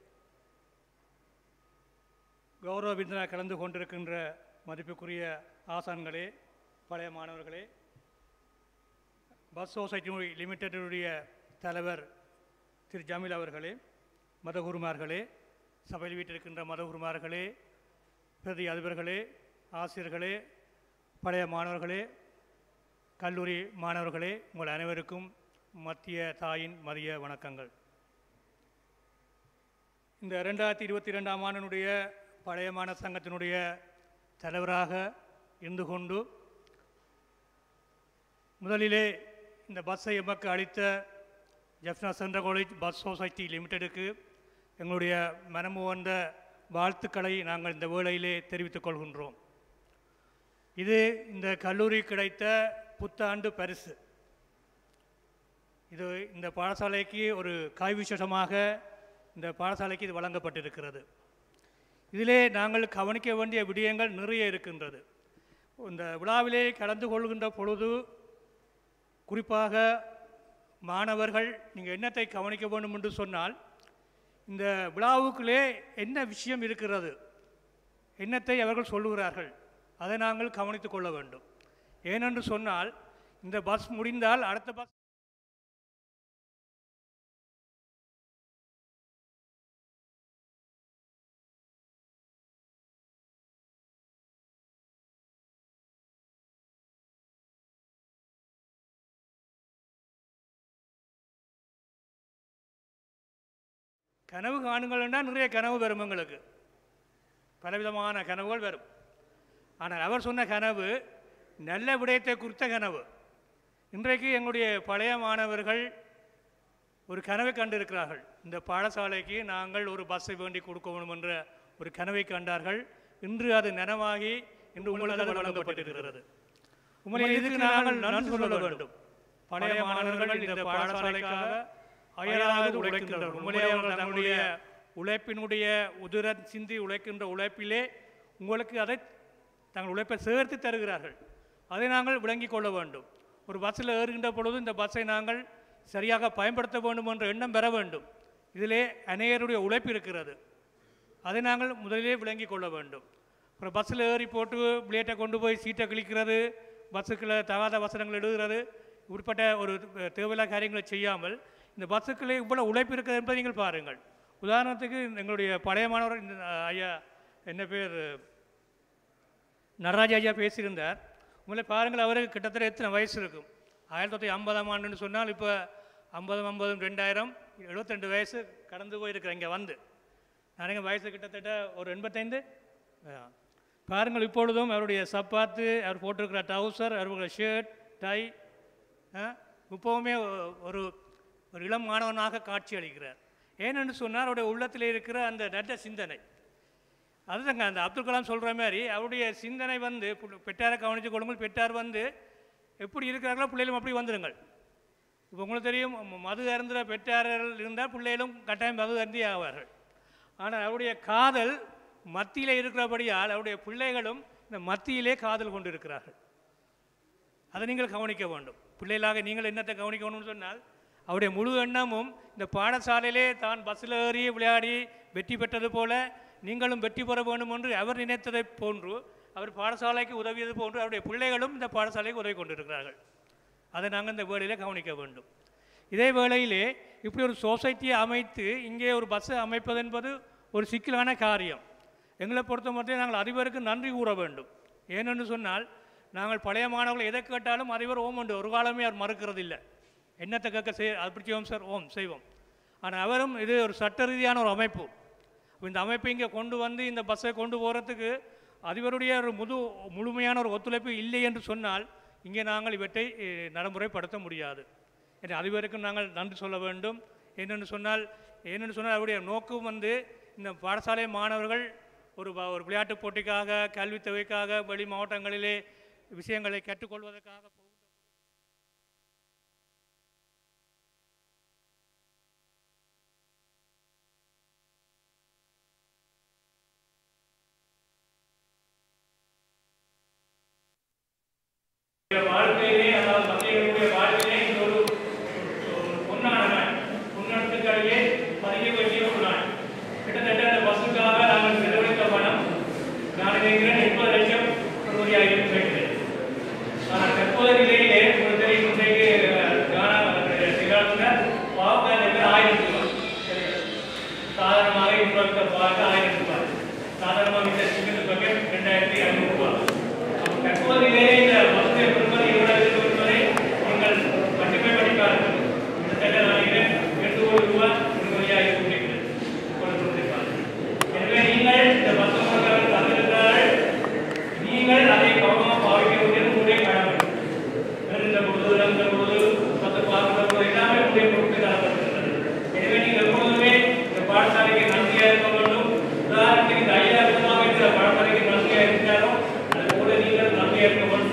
கௌரவ விருந்தினர் கலந்து கொண்டிருக்கின்ற மதிப்புக்குரிய ஆசான்களே பழைய மாணவர்களே பஸ் சொசைட்டி லிமிடெடுடைய தலைவர் திரு ஜமீல் அவர்களே மதகுருமார்களே சபையில் வீட்டிருக்கின்ற மதகுருமார்களே பிரதி அதிபர்களே ஆசிரியர்களே பழைய மாணவர்களே கல்லூரி மாணவர்களே உங்கள் அனைவருக்கும் மத்திய தாயின் மதிய வணக்கங்கள் இந்த ரெண்டாயிரத்தி இருபத்தி ரெண்டாம் ஆண்டினுடைய பழைய மாணவர் சங்கத்தினுடைய தலைவராக இருந்து கொண்டு முதலிலே இந்த பஸ்ஸை எமக்கு அளித்த Jaffna central college bus society லிமிடெடுக்கு எங்களுடைய மனமு வந்த வாழ்த்துக்களை நாங்கள் இந்த வேளையிலே தெரிவித்துக் கொள்கின்றோம் இது இந்த கல்லூரி கிடைத்த புத்தாண்டு பரிசு இது இந்த பாடசாலைக்கு ஒரு காய் விசேஷமாக இந்த பாடசாலைக்கு இது வழங்கப்பட்டிருக்கிறது இதிலே நாங்கள் கவனிக்க வேண்டிய விடயங்கள் நிறைய இருக்கின்றது இந்த விழாவிலே கலந்து கொள்கின்ற பொழுது குறிப்பாக மாணவர்கள் நீங்கள் என்னத்தை கவனிக்க வேண்டும் என்று சொன்னால் இந்த விழாவுக்குள்ளே என்ன விஷயம் இருக்கிறது என்னத்தை அவர்கள் சொல்லுகிறார்கள் அதை நாங்கள் கவனித்துக் கொள்ள வேண்டும் ஏனென்று சொன்னால் இந்த பஸ் முடிந்தால் அடுத்த பஸ் கனவு காணுங்கள்னா நிறைய கனவு வரும் எங்களுக்கு பலவிதமான கனவுகள் வரும் ஆனால் அவர் சொன்ன கனவு நல்ல விடயத்தை குறித்த கனவு இன்றைக்கு எங்களுடைய பழைய மாணவர்கள் ஒரு கனவை கண்டிருக்கிறார்கள் இந்த பாடசாலைக்கு நாங்கள் ஒரு பஸ்ஸை வேண்டி கொடுக்க வேண்டும் என்ற ஒரு கனவை கண்டார்கள் இன்று அது நனவாகி இன்று உங்களுக்கு வழங்கப்பட்டிருக்கிறது உண்மையில் இதுக்கு நாங்கள் நன்றி சொல்ல வேண்டும் பழைய மாணவர்கள் இந்த பாடசாலைக்காக அயராது உழைக்கின்றனர் உண்மையிலே அவர்கள் தங்களுடைய உழைப்பினுடைய உதிர சிந்தி உழைக்கின்ற உழைப்பிலே உங்களுக்கு அதை தங்கள் உழைப்பை சேர்த்து தருகிறார்கள் அதை நாங்கள் விளங்கிக் கொள்ள வேண்டும் ஒரு பஸ்ஸில் ஏறுகின்ற பொழுது இந்த பஸ்ஸை நாங்கள் சரியாக பயன்படுத்த வேண்டும் என்ற எண்ணம் பெற வேண்டும் இதிலே அநேகருடைய உழைப்பு இருக்கிறது அதை நாங்கள் முதலிலே விளங்கிக் கொள்ள வேண்டும் அப்புறம் பஸ்ஸில் ஏறி போட்டு பிளேட்டை கொண்டு போய் சீட்டை கிழிக்கிறது பஸ்ஸுக்குள்ள தகாத வசனங்கள் எழுதுகிறது இப்படிப்பட்ட ஒரு தேவையில்லா காரியங்களை செய்யாமல் இந்த பஸ்ஸுக்குள்ளே இவ்வளோ உழைப்பு இருக்கிறது என்பதை நீங்கள் பாருங்கள் உதாரணத்துக்கு எங்களுடைய பழைய மாணவர் இந்த ஐயா என்ன பேர் நடராஜ ஐயா பேசியிருந்தார் உங்களை பாருங்கள் அவருக்கு கிட்டத்தட்ட எத்தனை வயசு இருக்கும் ஆயிரத்தி தொள்ளாயிரத்தி ஐம்பதாம் ஆண்டுன்னு சொன்னால் இப்போ ஐம்பது ஐம்பதும் ரெண்டாயிரம் எழுபத்தெண்டு வயசு கடந்து போயிருக்கிறேன் இங்கே வந்து நானுங்க வயசு கிட்டத்தட்ட ஒரு எண்பத்தைந்து ஆ. பாருங்கள் இப்பொழுதும் அவருடைய சப்பாத்து அவர் போட்டிருக்கிற டவுசர் அவருடைய ஷர்ட் டை இப்போவுமே ஒ- ஒரு ஒரு இளம் மாணவனாக காட்சி அளிக்கிறார் ஏனென்று சொன்னால் அவருடைய உள்ளத்தில் இருக்கிற அந்த நல்ல சிந்தனை அதுதாங்க அந்த அப்துல் கலாம் சொல்கிற மாதிரி அவருடைய சிந்தனை வந்து பு- பெற்றாரை கவனித்து கொள்ளுங்கள் பெற்றார் வந்து எப்படி இருக்கிறார்களோ பிள்ளைகளும் அப்படி வந்துடுங்கள் இப்போ உங்களுக்கு தெரியும் ம- மது அருந்துகிற பெற்றார்கள் இருந்தால் பிள்ளைகளும் கட்டாயம் மது அருந்தி ஆவார்கள் ஆனால் அவருடைய காதல் மத்தியிலே இருக்கிறபடியால் அவருடைய பிள்ளைகளும் இந்த மத்தியிலே காதல் கொண்டு இருக்கிறார்கள் அதை நீங்கள் கவனிக்க வேண்டும் பிள்ளைகளாக நீங்கள் என்னத்தை கவனிக்கணும்னு சொன்னால் அவருடைய முழு எண்ணமும் இந்த பாடசாலையிலே தான் பஸ்ஸில் ஏறி விளையாடி வெற்றி பெற்றது போல நீங்களும் வெற்றி பெற வேண்டும் என்று அவர் நினைத்ததை போன்று அவர் பாடசாலைக்கு உதவியது போன்று அவருடைய பிள்ளைகளும் இந்த பாடசாலைக்கு உதவி கொண்டிருக்கிறார்கள் அதை நாங்கள் இந்த வேளையிலே கவனிக்க வேண்டும் இதே வேளையிலே இப்படி ஒரு சொசைட்டியை அமைத்து இங்கே ஒரு பஸ்ஸை அமைப்பது என்பது ஒரு சிக்கலான காரியம் எங்களை பொறுத்த மட்டும் நாங்கள் அதிபருக்கு நன்றி கூற வேண்டும் ஏனென்று சொன்னால் நாங்கள் பழைய மாணவர்கள் எதை கேட்டாலும் அதிபர் ஓம் உண்டு ஒரு காலமே அவர் மறுக்கிறது இல்லை என்னத்தை கேட்க செய் அப்படி செய்வோம் சார் ஓம் செய்வோம் ஆனால் அவரும் இது ஒரு சட்ட ரீதியான ஒரு அமைப்பு இந்த அமைப்பை இங்கே கொண்டு வந்து இந்த பஸ்ஸை கொண்டு போகிறதுக்கு அதிபருடைய ஒரு முழு முழுமையான ஒரு ஒத்துழைப்பு இல்லை என்று சொன்னால் இங்கே நாங்கள் இவற்றை eh, நடைமுறைப்படுத்த முடியாது எனவே அதிபருக்கு நாங்கள் நன்றி சொல்ல வேண்டும் என்னென்னு சொன்னால் ஏனென்று சொன்னால் அவருடைய நோக்கம் வந்து இந்த பாடசாலை மாணவர்கள் ஒரு வ- ஒரு விளையாட்டுப் போட்டிக்காக கல்வித் தேவைக்காக வெளி மாவட்டங்களிலே விஷயங்களை கற்றுக்கொள்வதற்காக வாழ்க்கையிலே அதாவது மத்தியனுடைய வாழ்க்கையிலே இந்த ஒரு ஒரு பொன்னான நாள் பொன்னெடுத்துக்களிலே பதிய வேண்டிய ஒரு நாள் கிட்டத்தட்ட அந்த பஸ்ஸுக்காக நாங்கள் செலவழித்த பணம் நான் நினைக்கிறேன் எண்பது லட்சம் ரூபாய் இருக்கிறது ஆனால் தற்போதைய நிலையிலே உங்களுக்கு தெரியும் இன்றைக்கு கானா சிகாரத்தில் பாவக்காய் இருக்கிற ஆயிரம் ரூபாய் சாதாரணமாக இப்போ பார்க்க ஆயிரம் ரூபாய் சாதாரணமாக இந்த சிக்கன் பக்கெட் ரெண்டாயிரத்தி ஐநூறு ரூபாய் அப்போ தற்போது நிலையிலே இந்த பஸ்ஸை பெறுவது எவ்வளவு இருக்கும் என்பதை நீங்கள் மட்டுமே படிப்பார்கள் கிட்டத்தட்ட நினைக்கிறேன் எட்டு கோடி ரூபாய் நிம்மதியாக இருக்கிறது கொடுத்திருப்பார்கள் எனவே நீங்கள் இந்த பஸ் மூலம் தந்திருக்கிறார்கள் நீங்கள் அதை கவனமாக பாவிக்க வேண்டியது உங்களுடைய கடமை எழுந்த பொழுது இழந்த பொழுது பத்து பார்க்கிற பொழுது எல்லாமே உங்களுடைய பொறுப்பு தரப்பட்டிருக்கிறது எனவே நீங்கள் எப்பொழுதுமே இந்த பாடசாலைக்கு நன்றியாக இருக்க வேண்டும் உதாரணத்துக்கு இந்த ஐயா விதமாக இருக்கிற பாடசாலைக்கு நன்றியாக இருக்கிறாலும் அது போல நீங்கள் நன்றியாக இருக்க வேண்டும்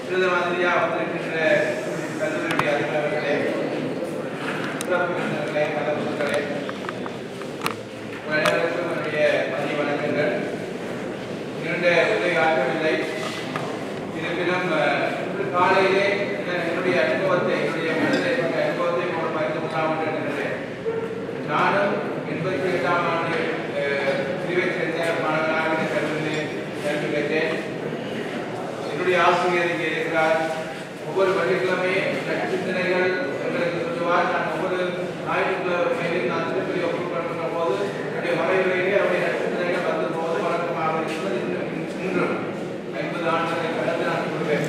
இந்த மாதிரியாக வந்திருக்கின்ற கல்லூரியுடைய அதிகாரிகளே சிறப்பு விருந்தினர்களே கலப்புகளே உங்கள் அனைவருக்கும் என்னுடைய மதிய வணக்கங்கள் இரண்டு உரை ஆற்றவில்லை இருப்பினும் அஹ், இன்று காலையிலே என்ன- என்னுடைய அனுபவத்தை என்னுடைய மனதில் இருந்த அனுபவத்தை உங்களோடு பகிர்ந்து கொள்ளலாம் என்று எண்ணுகிறேன் நானும் எண்பத்தி எட்டாம் ஆண்டு அஹ், பிரிவைச் சேர்ந்த மாணவனாக இந்த கல்லூரியிலே கல்வி பெற்றேன் என்னுடைய ஆசிரியர் இங்கே இருக்கிறார் ஒவ்வொரு வெள்ளிக்கிழமை நட்சிந்தனைகள் எங்களுக்கு சொல்லுவார் நான் ஒவ்வொரு ஞாயிற்றுக்கிழமையிலும் நான் திருப்பதி ஒப்புக்கொள்கின்ற போது என்னுடைய மறைவுரையிலே அவருடைய நட்சிந்தனைகள் வந்து போது வழக்கமாக இருக்கிறது இன்னும் இன்றும் ஐம்பது ஆண்டுகளை கடந்து நான் சொல்வேன்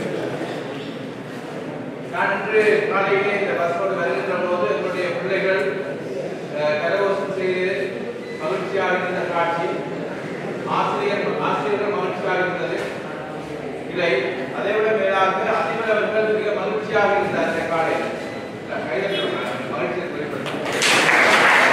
நான் இன்று காலையிலே இந்த பஸ்ஸோடு வருகின்ற போது என்னுடைய பிள்ளைகள் அஹ், கரகோஷம் செய்து மகிழ்ச்சியாக இருந்த காட்சி ஆசிரியர் ஆசிரியர்கள் மகிழ்ச்சியாக இருந்தது இல்லை அதை விட மேலாக அதிபர் அவர்கள் மிக மகிழ்ச்சியாக இருந்தார் இந்த காலையில் கைதல் மகிழ்ச்சியை வெளிப்படுத்த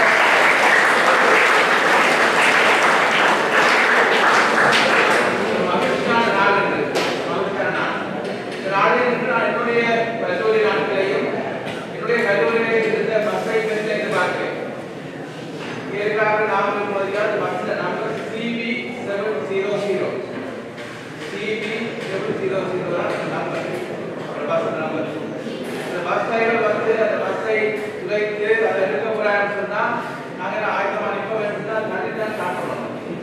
மகிழ்ச்சியான நாள் என்று மகிழ்ச்சியான நாள் இந்த நாளில் இன்று நான் என்னுடைய கல்லூரி நாட்களையும் என்னுடைய கல்லூரியிலே இருந்த பஸ்ஸை பெற்று எதிர்பார்க்கிறேன் இங்கே இருக்கிறார்கள் நாங்கள் மதியால் பஸ்ஸில் number CB seven zero zero CB seven zero zero தான் நம்பர் அந்த பஸ் நம்பர் அந்த பஸ் டிரைவர் வந்து அந்த பஸ்ஸை துளைத்து அதை எடுக்க போறான்னு சொன்னா நாங்கள் ஆயத்தமாக நிற்க வேண்டும் தான் தள்ளி தான் காட்டணும்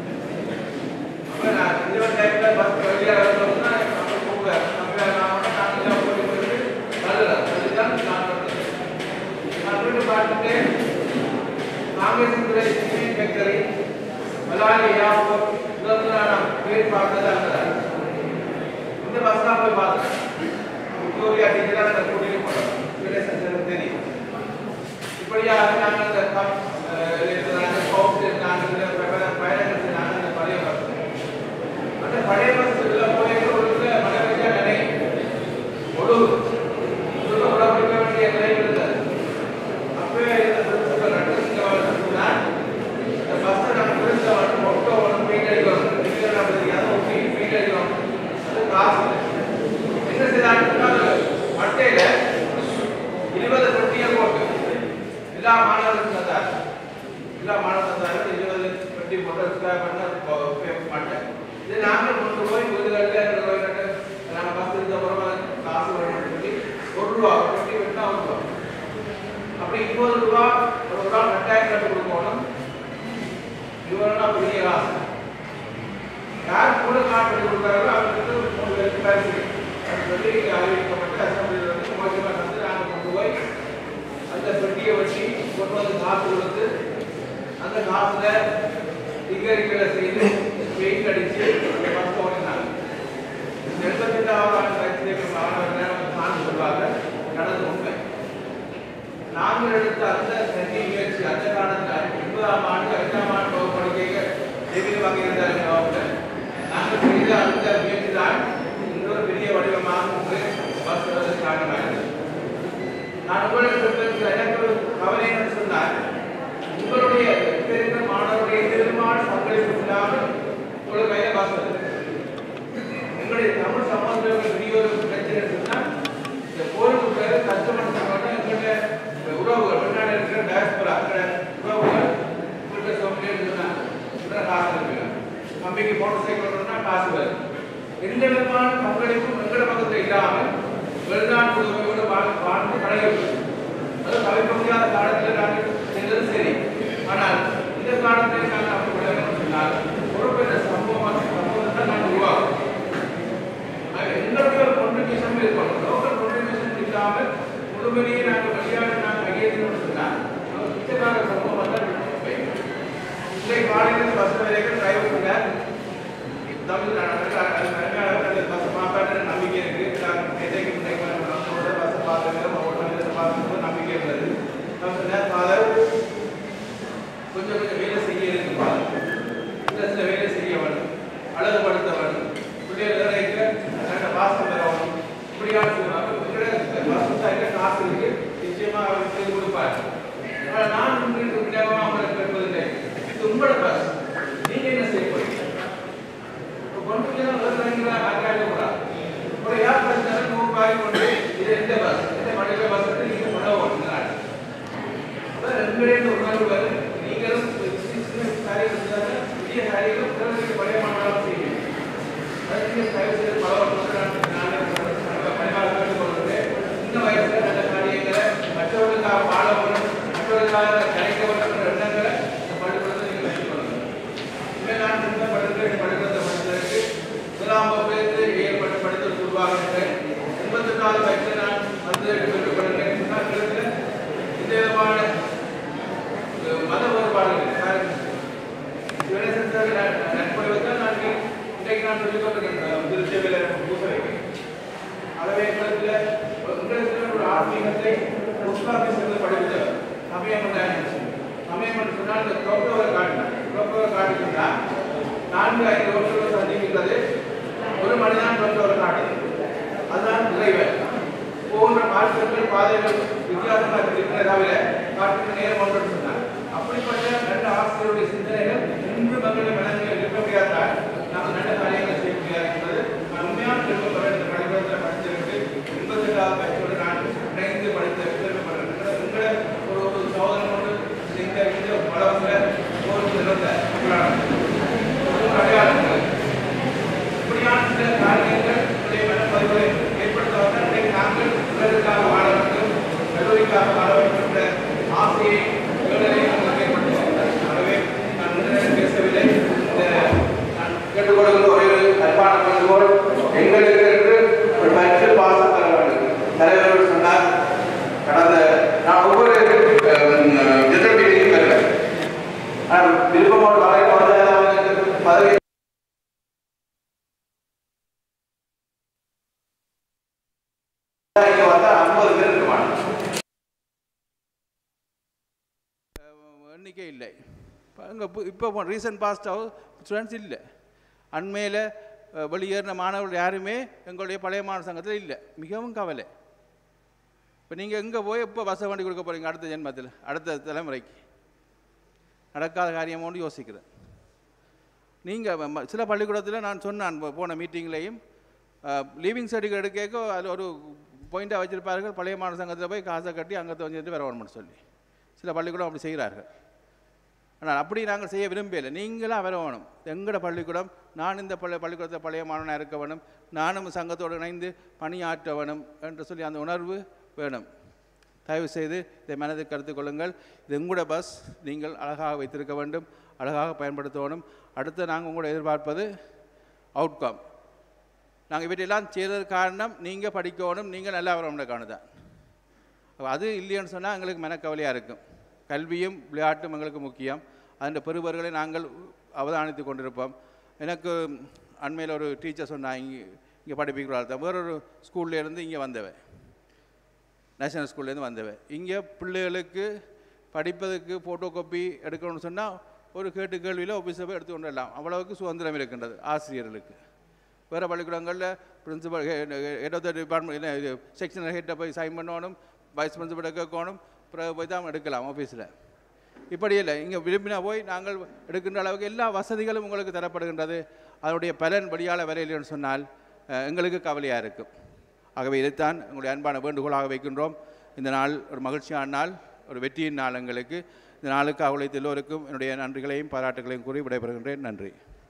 அப்ப நான் இந்த டைம்ல பஸ் வெளியே வரணும்னா நம்ம கூப்பிடுவேன் நம்ம நான் நாங்கள் போய் போயிட்டு தள்ளலாம் அதுதான் நான் பண்றது நான் போயிட்டு பார்த்துட்டு காங்கிரஸ் துறை சிமெண்ட் ஃபேக்டரி மலாலி யாபூர் முதலாம் பேர் பார்த்தது அங்கே இந்த பஸ் தான் போய் பார்த்தேன் விக்டோரியா டீச்சராக அந்த கூட்டிட்டு போனோம் வீரசந்திரன் தெரியும் இப்படியாக நாங்கள் அந்த கப் நாங்கள் கோப்ஸ் நாங்கள் பயணங்கள் நாங்கள் அந்த பழைய பஸ் அந்த பழைய பஸ் உள்ள போய் ஒரு மழை பெய்ய நிலை ஒழு உள்ள உள்ள பிடிக்க வேண்டிய நிலை இருந்தது அப்பவே இந்த பிரின்சிபல் நட்டு சொன்னார் இந்த பஸ்ஸை நம்ம பிரின்சிபல் மொட்டை ஒன்று பெயிண்ட் அடிக்கணும் நீங்கள் நம்ம தெரியாத ஒரு பெயிண்ட் அடிக்கணும் அது காசு இல்லை. என்ன செய்தாங்கன்னா மட்டையில இருபது பெட்டியை போட்டு எல்லா மாணவர்களுக்கும் தந்தார் எல்லா மாணவர்கள் தந்தார்கள் இருபது பெட்டி போட்டு ஸ்கொயர் பண்ண மட்டை இது நாங்கள் கொண்டு போய் வீடுகளில் ரெண்டு ரூபாய் கட்டு நாங்கள் பஸ் இருந்த பிறகு காசு வேணும்னு சொல்லி ஒரு ரூபா ஒரு பெட்டி வெட்டினா ஒரு ரூபா அப்படி இருபது ரூபா ஒரு ரூபா ரெண்டாயிரம் கட்டு கொடுக்கணும் இருபதுனா பெரிய காசு யார் கூட காட்டு கொடுக்குறாரோ அவங்களுக்கு மூணு பேருக்கு பேசி அது சொல்லி அறிவிக்கப்பட்டு அசம்பிளியில் வந்து மோசமாக வந்து நாங்கள் கொண்டு போய் அந்த பெட்டியை வச்சு கொண்டு வந்து காசு கொடுத்து அந்த காசுல டிக்கெட்டுகளை செய்து பெயிண்ட் அடிச்சு அந்த பஸ் ஓடினாங்க எண்பத்தெட்டாவது ஆண்டு வயசுலேயே மாணவர்கள் நான் சொல்வாங்க நடந்து உண்மை நாங்கள் எடுத்த அந்த கல்வி முயற்சி அந்த காலத்தில் ஒன்பதாம் ஆண்டு ஐந்தாம் ஆண்டு வகுப்பு டெபிட் வாங்கியிருந்தார் மாவட்டம் நாங்கள் செய்த அந்த முயற்சி தான் இன்னொரு பெரிய வடிவமாக இன்று பஸ் வருவதற்கு காரணமாகிறது நான் உங்களுக்கு எனக்கு ஒரு கவலை என்று சொன்னார் உங்களுடைய தெரிந்த மாணவருடைய பெருமான பங்களிப்பு இல்லாமல் உங்களுக்கு கையில் பஸ் வருது எங்களுடைய தமிழ் சம்பந்தம் பெரிய ஒரு பிரச்சனை சொன்னால் இந்த கோயிலுக்கு பேர் கஸ்டமர் சம்பந்தம் எங்களுடைய உறவுகள் வெளிநாடு இருக்கிற டயஸ்பரா உறவுகள் உங்கள்கிட்ட சொல்லிட்டு சொன்னாங்க உடனே காசு அனுப்புங்க கம்பிக்கு மோட்டர் சைக்கிள் வரணும்னா காசு வரும் எந்த விதமான பங்களிப்பும் எங்கட பக்கத்தில் இல்லாமல் வெளிநாட்டு உதவியோடு வாழ்- வாழ்ந்து பழகிறது அது தவிர்க்க முடியாத காலத்தில் நாங்கள் செஞ்சது சரி ஆனால் இந்த காலத்தில் நாங்கள் அப்படி விளையாடணும் சொன்னால் பொறுப்பேற்ற சம்பவம் சம்பவத்தை தான் நாங்கள் உருவாக்கும் ஆக எங்களுடைய ஒரு contribution இருக்கணும். local contribution இல்லாமல் முழுமையே நாங்கள் வெளியாட நாங்கள் வெளியேற்றணும்னு சொன்னால் ஒரு பிச்சைக்கார சமூகம் வந்தால் போய் இன்றைய காலையில் பஸ் வரைக்கும் டிரைவர் தமிழ் பஸ் பார்ப்பாட்டு நம்பிக்கை இருக்கு நான் எதைக்கு முன்னைக்கு நம்மளோட பஸ் பார்த்துருக்கேன் ஒவ்வொரு பார்த்து நம்பிக்கை இருந்தது நான் சொன்னேன் ஃபாதர் கொஞ்சம் கொஞ்சம் வேலை செய்ய இருக்குமா சில சில வேலை செய்ய வேணும் அழகுபடுத்த வேணும் பிள்ளைகள் வேலைக்கு நல்ல வாசம் பெறணும் இப்படியான வாசம் காசு இருக்கு நிச்சயமா அவர் செய்து கொடுப்பார் ஆனால் நான் உங்களுக்கு விடமாக உங்களுக்கு கேட்பதில்லை இது உங்களோட பஸ் நீங்க என்ன செய்ய போறீங்க கொண்டு போய் தான் விவசாயிகளை ஆக்காய கூடாது ஒரு யார் பிரச்சனை முதலாவது பயிற்சியில் நான் வந்து பெற்றுக்கொள்கிறேன் நான் இடத்துல இந்த விதமான அஹ், மத வேறுபாடுகள் நான் இவரேசன் சார் நட்புறவை தான் நான் இன்றைக்கு நான் சொல்லிக் கொண்டிருக்கேன் திருச்செவியில் பூசலைக்கு அளவே எங்களுக்கு உங்களுக்கு ஒரு ஆன்மீகத்தை புஷ்பாபிஷேகத்தை படித்தவர் சமயம் சமயம் என்று சொன்னால் இந்த குரோக்கோவை காட்டினார் குரோக்கோவை காட்டினா நான்கு ஐந்து வருஷங்கள் சந்திக்கின்றது ஒரு மனிதன் குரோக்கோவை காட்டுது அதுதான் இறைவன் போன்ற மாற்றங்கள் பாதைகள் வித்தியாசமாக இருக்கிற தவிர காட்டுக்கு நேரம் ஒன்று சொன்னார் அப்படிப்பட்ட நல்ல ஆசிரியருடைய சிந்தனைகள் இன்று மக்களை மனதில் இருக்க முடியாதால் நாங்கள் நல்ல காரியங்களை செய்ய முடியாது என்பது நான் உண்மையான விருப்பப்படுற இந்த பள்ளிக்கூடத்தில் படித்திருக்கு எண்பத்தி எட்டாவது பயிற்சியோடு நான் இணைந்து படித்த விருப்பப்படுறேன் உங்களை ஒரு ஒரு சோதனை கொண்டு இந்த இந்த பலவத்தில் ஒரு நிறந்த ஒரு அடையாளங்கள் இப்படியான சில காரியங்கள் உடைய மனப்பதிவுகளை ஏற்படுத்துவதால் இன்றைக்கு நாங்கள் உலகத்துக்காக வாழ வேண்டும் கல்லூரிக்காக வாழ வேண்டும் என்ற ஆசையை எங்களை நாங்கள் ஏற்படுத்துவோம் ஆகவே நான் நீண்ட நேரம் பேசவில்லை இந்த நான் கேட்டுக்கொள்கிற ஒரே ஒரு அன்பான வேண்டுகோள் எங்களுக்கு என்று ஒரு பயிற்சி பாசம் தர வேண்டும் தலைவர் சொன்னார் கடந்த நான் ஒவ்வொரு ஜெனரல் மீட்டிங் வருவேன் நான் விருப்பமோடு வரை பதவி இங்க வந்தா ஐம்பது பேர் இருக்க மாட்டோம் எண்ணிக்கை இல்லை அங்கே இப்போ ரீசன்ட் பாஸ்ட் ஸ்டூடெண்ட்ஸ் இல்லை அண்மையில் வெளியேறின மாணவர்கள் யாருமே எங்களுடைய பழைய மாணவர் சங்கத்தில் இல்லை மிகவும் கவலை இப்போ நீங்கள் எங்கே போய் எப்போ பஸ்ஸை வண்டி கொடுக்க போகிறீங்க அடுத்த ஜென்மத்தில் அடுத்த தலைமுறைக்கு நடக்காத காரியமோன்னு யோசிக்கிறேன் நீங்கள் சில பள்ளிக்கூடத்தில் நான் சொன்னான் போ- போன மீட்டிங்லேயும் லீவிங் சர்டிஃபிகேட் கேட்க அதில் ஒரு பாயிண்டாக வச்சிருப்பார்கள் பழைய மாணவர் சங்கத்தில் போய் காசை கட்டி அங்கே வந்துட்டு வர வரணும்னு சொல்லி சில பள்ளிக்கூடம் அப்படி செய்கிறார்கள் ஆனால் அப்படி நாங்கள் செய்ய விரும்பல நீங்களாக வர வேணும் எங்களோட பள்ளிக்கூடம் நான் இந்த பள்ளி பள்ளிக்கூடத்தில் பழைய மாணவனாக இருக்க வேணும் நானும் சங்கத்தோடு இணைந்து பணியாற்ற வேணும் என்று சொல்லி அந்த உணர்வு வேணும் தயவு செய்து இதை மனதில் கருத்துக் கொள்ளுங்கள் இது உங்களோட பஸ் நீங்கள் அழகாக வைத்திருக்க வேண்டும் அழகாக பயன்படுத்தணும் அடுத்து நாங்கள் உங்களோட எதிர்பார்ப்பது அவுட்கம் நாங்கள் இவற்றெல்லாம் செய்தது காரணம் நீங்கள் படிக்கணும் நீங்கள் நல்லா வரணும்னு காணுதான் அப்ப அது இல்லைன்னு சொன்னால் எங்களுக்கு மனக்கவலையாக இருக்கும் கல்வியும் விளையாட்டும் எங்களுக்கு முக்கியம் அந்த பெறுபவர்களை நாங்கள் அவதானித்து கொண்டிருப்போம் எனக்கு அண்மையில் ஒரு டீச்சர் சொன்னாங்க இங்கே இங்கே படிப்பிக்கிறாள் தான் வேறொரு ஸ்கூல்ல இருந்து இங்கே வந்தவன் நேஷனல் ஸ்கூல்லேருந்து வந்தவன் இங்கே பிள்ளைகளுக்கு படிப்பதற்கு ஃபோட்டோ காப்பி எடுக்கணும்னு சொன்னால் ஒரு கேட்டு கேள்வியில் ஆஃபீஸை போய் எடுத்து கொண்டு வரலாம் அவ்வளவுக்கு சுதந்திரம் இருக்கின்றது ஆசிரியர்களுக்கு வேறு பள்ளிக்கூடங்களில் principal head of the department இது செக்ஷன் ஹெட்டை போய் சைன் பண்ணணும் வைஸ் பிரின்சிபலை கேட்கணும் பிறகு போய் தான் எடுக்கலாம் ஆஃபீஸில் இப்படி இல்லை இங்கே விரும்பினா போய் நாங்கள் எடுக்கின்ற அளவுக்கு எல்லா வசதிகளும் உங்களுக்கு தரப்படுகின்றது அதனுடைய பலன் வெளியால் வரையில்லைன்னு சொன்னால் அஹ், எங்களுக்கு கவலையாக இருக்கும் ஆகவே இதைத்தான் உங்களுடைய அன்பான வேண்டுகோளாக வைக்கின்றோம் இந்த நாள் ஒரு மகிழ்ச்சியான நாள் ஒரு வெற்றியின் நாள் எங்களுக்கு இந்த நாளுக்கு அவளைத்து எல்லோருக்கும் என்னுடைய நன்றிகளையும் பாராட்டுகளையும் கூறி விடைபெறுகின்றேன் நன்றி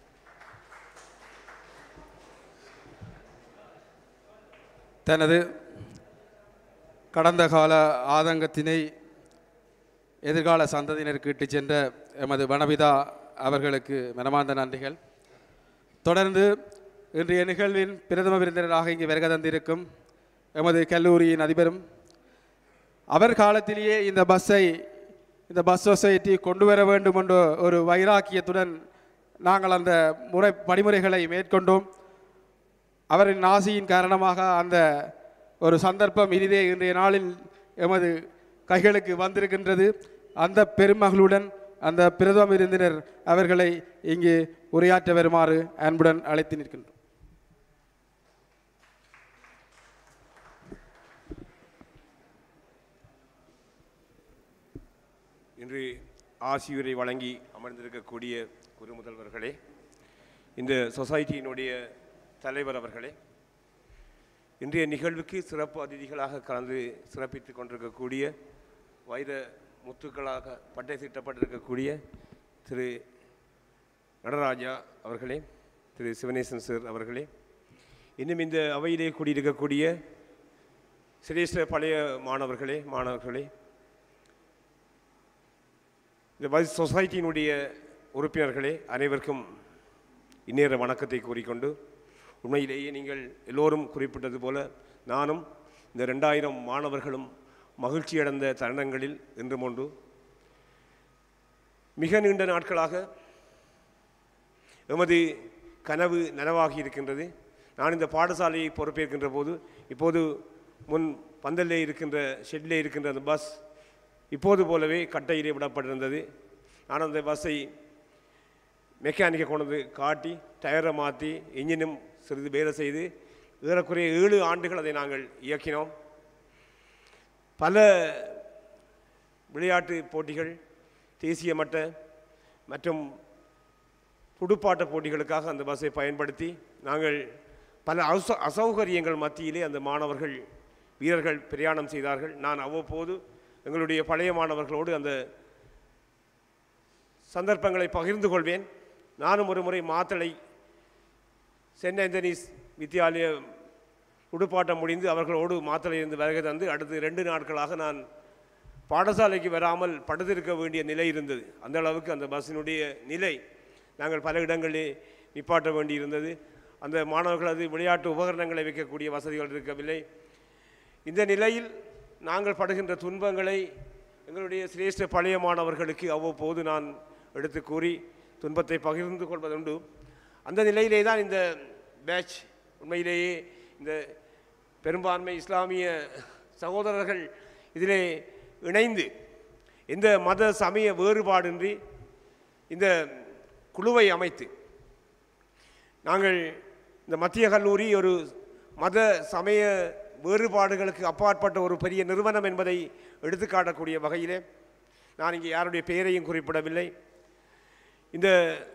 தனது கடந்த கால ஆதங்கத்தினை எதிர்கால சந்ததியினருக்கு இட்டுச் சென்ற எமது வனபிதா அவர்களுக்கு மனமார்ந்த நன்றிகள் தொடர்ந்து இன்றைய நிகழ்வின் பிரதம விருந்தினராக இங்கு வருகை தந்திருக்கும் எமது கல்லூரியின் அதிபரும் அவர் காலத்திலேயே இந்த பஸ்ஸை இந்த பஸ் சொசைட்டி கொண்டு வர வேண்டும் என்ற ஒரு வைராக்கியத்துடன் நாங்கள் அந்த முறை படிமுறைகளை மேற்கொண்டோம் அவரின் ஆசையின் காரணமாக அந்த ஒரு சந்தர்ப்பம் இனிதே இன்றைய நாளில் எமது கைகளுக்கு வந்திருக்கின்றது அந்த பெருமகளுடன் அந்த பிரதம விருந்தினர் அவர்களை இங்கு உரையாற்ற வருமாறு அன்புடன் அழைத்து நிற்கின்றோம் இன்று ஆசியுரை வழங்கி அமர்ந்திருக்கக்கூடிய குரு முதல்வர்களே இந்த சொசைட்டியினுடைய தலைவர் அவர்களே இன்றைய நிகழ்வுக்கு சிறப்பு அதிதிகளாக கலந்து சிறப்பித்துக் கொண்டிருக்கக்கூடிய வைர முத்துக்களாக பட்டை சீட்டப்பட்டிருக்கக்கூடிய திரு நடராஜா அவர்களே திரு சிவனேசன் சார் அவர்களே இன்னும் இந்த அவையிலே கூடியிருக்கக்கூடிய சிரேஷ்ட பழைய மாணவர்களே மாணவர்களே இந்த வைஸ் சொசைட்டியினுடைய உறுப்பினர்களே அனைவருக்கும் இந்நேர வணக்கத்தை கூறிக்கொண்டு உண்மையிலேயே நீங்கள் எல்லோரும் குறிப்பிட்டது போல நானும் இந்த ரெண்டாயிரம் மாணவர்களும் மகிழ்ச்சியடைந்த தருணங்களில் இன்றும் ஒன்று மிக நீண்ட நாட்களாக எமது கனவு நனவாகி இருக்கின்றது நான் இந்த பாடசாலையை பொறுப்பேற்கின்ற போது இப்போது முன் பந்தலில் இருக்கின்ற ஷெட்டிலே இருக்கின்ற அந்த பஸ் இப்போது போலவே கட்டையிலே விடப்பட்டிருந்தது நான் அந்த பஸ்ஸை மெக்கானிக்கை கொண்டு வந்து காட்டி டயரை மாற்றி இன்ஜினும் சிறிது வேலை செய்து ஏறக்குறைய ஏழு ஆண்டுகள் அதை நாங்கள் இயக்கினோம் பல விளையாட்டு போட்டிகள் தேசிய மட்ட மற்றும் துடுப்பாட்ட போட்டிகளுக்காக அந்த பஸ்ஸை பயன்படுத்தி நாங்கள் பல அச அசௌகரியங்கள் மத்தியிலே அந்த மாணவர்கள் வீரர்கள் பிரயாணம் செய்தார்கள் நான் அவ்வப்போது எங்களுடைய பழைய மாணவர்களோடு அந்த சந்தர்ப்பங்களை பகிர்ந்து கொள்வேன் நானும் ஒரு முறை மாத்தளை சென்ட் ஆந்தனிஸ் வித்யாலய துடுப்பாட்டம் முடிந்து அவர்களோடு மாத்தளையிலிருந்து வருகை தந்து அடுத்து ரெண்டு நாட்களாக நான் பாடசாலைக்கு வராமல் படுத்திருக்க வேண்டிய நிலை இருந்தது அந்த அளவுக்கு அந்த பஸ்ஸினுடைய நிலை நாங்கள் பல இடங்களிலே நிப்பாட்ட வேண்டியிருந்தது அந்த மாணவர்களது விளையாட்டு உபகரணங்களை வைக்கக்கூடிய வசதிகள் இருக்கவில்லை இந்த நிலையில் நாங்கள் படுகின்ற துன்பங்களை எங்களுடைய சிரேஷ்ட பழைய மாணவர்களுக்கு அவ்வப்போது நான் எடுத்து கூறி துன்பத்தை பகிர்ந்து கொள்வதுண்டு அந்த நிலையிலே தான் இந்த பேட்ச் உண்மையிலேயே இந்த பெரும்பான்மை இஸ்லாமிய சகோதரர்கள் இதிலே இணைந்து எந்த மத சமய வேறுபாடின்றி இந்த குழுவை அமைத்து நாங்கள் இந்த மத்திய கல்லூரி ஒரு மத சமய வேறுபாடுகளுக்கு அப்பாற்பட்ட ஒரு பெரிய நிறுவனம் என்பதை எடுத்துக்காட்டக்கூடிய வகையிலே நான் இங்கே யாருடைய பெயரையும் குறிப்பிடவில்லை இந்த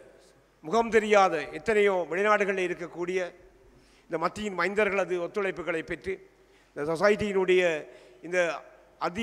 முகம் தெரியாத எத்தனையோ வெளிநாடுகளில் இருக்கக்கூடிய இந்த மத்தியின் மைந்தர்களது ஒத்துழைப்புகளை பெற்று இந்த சொசைட்டியினுடைய இந்த அதி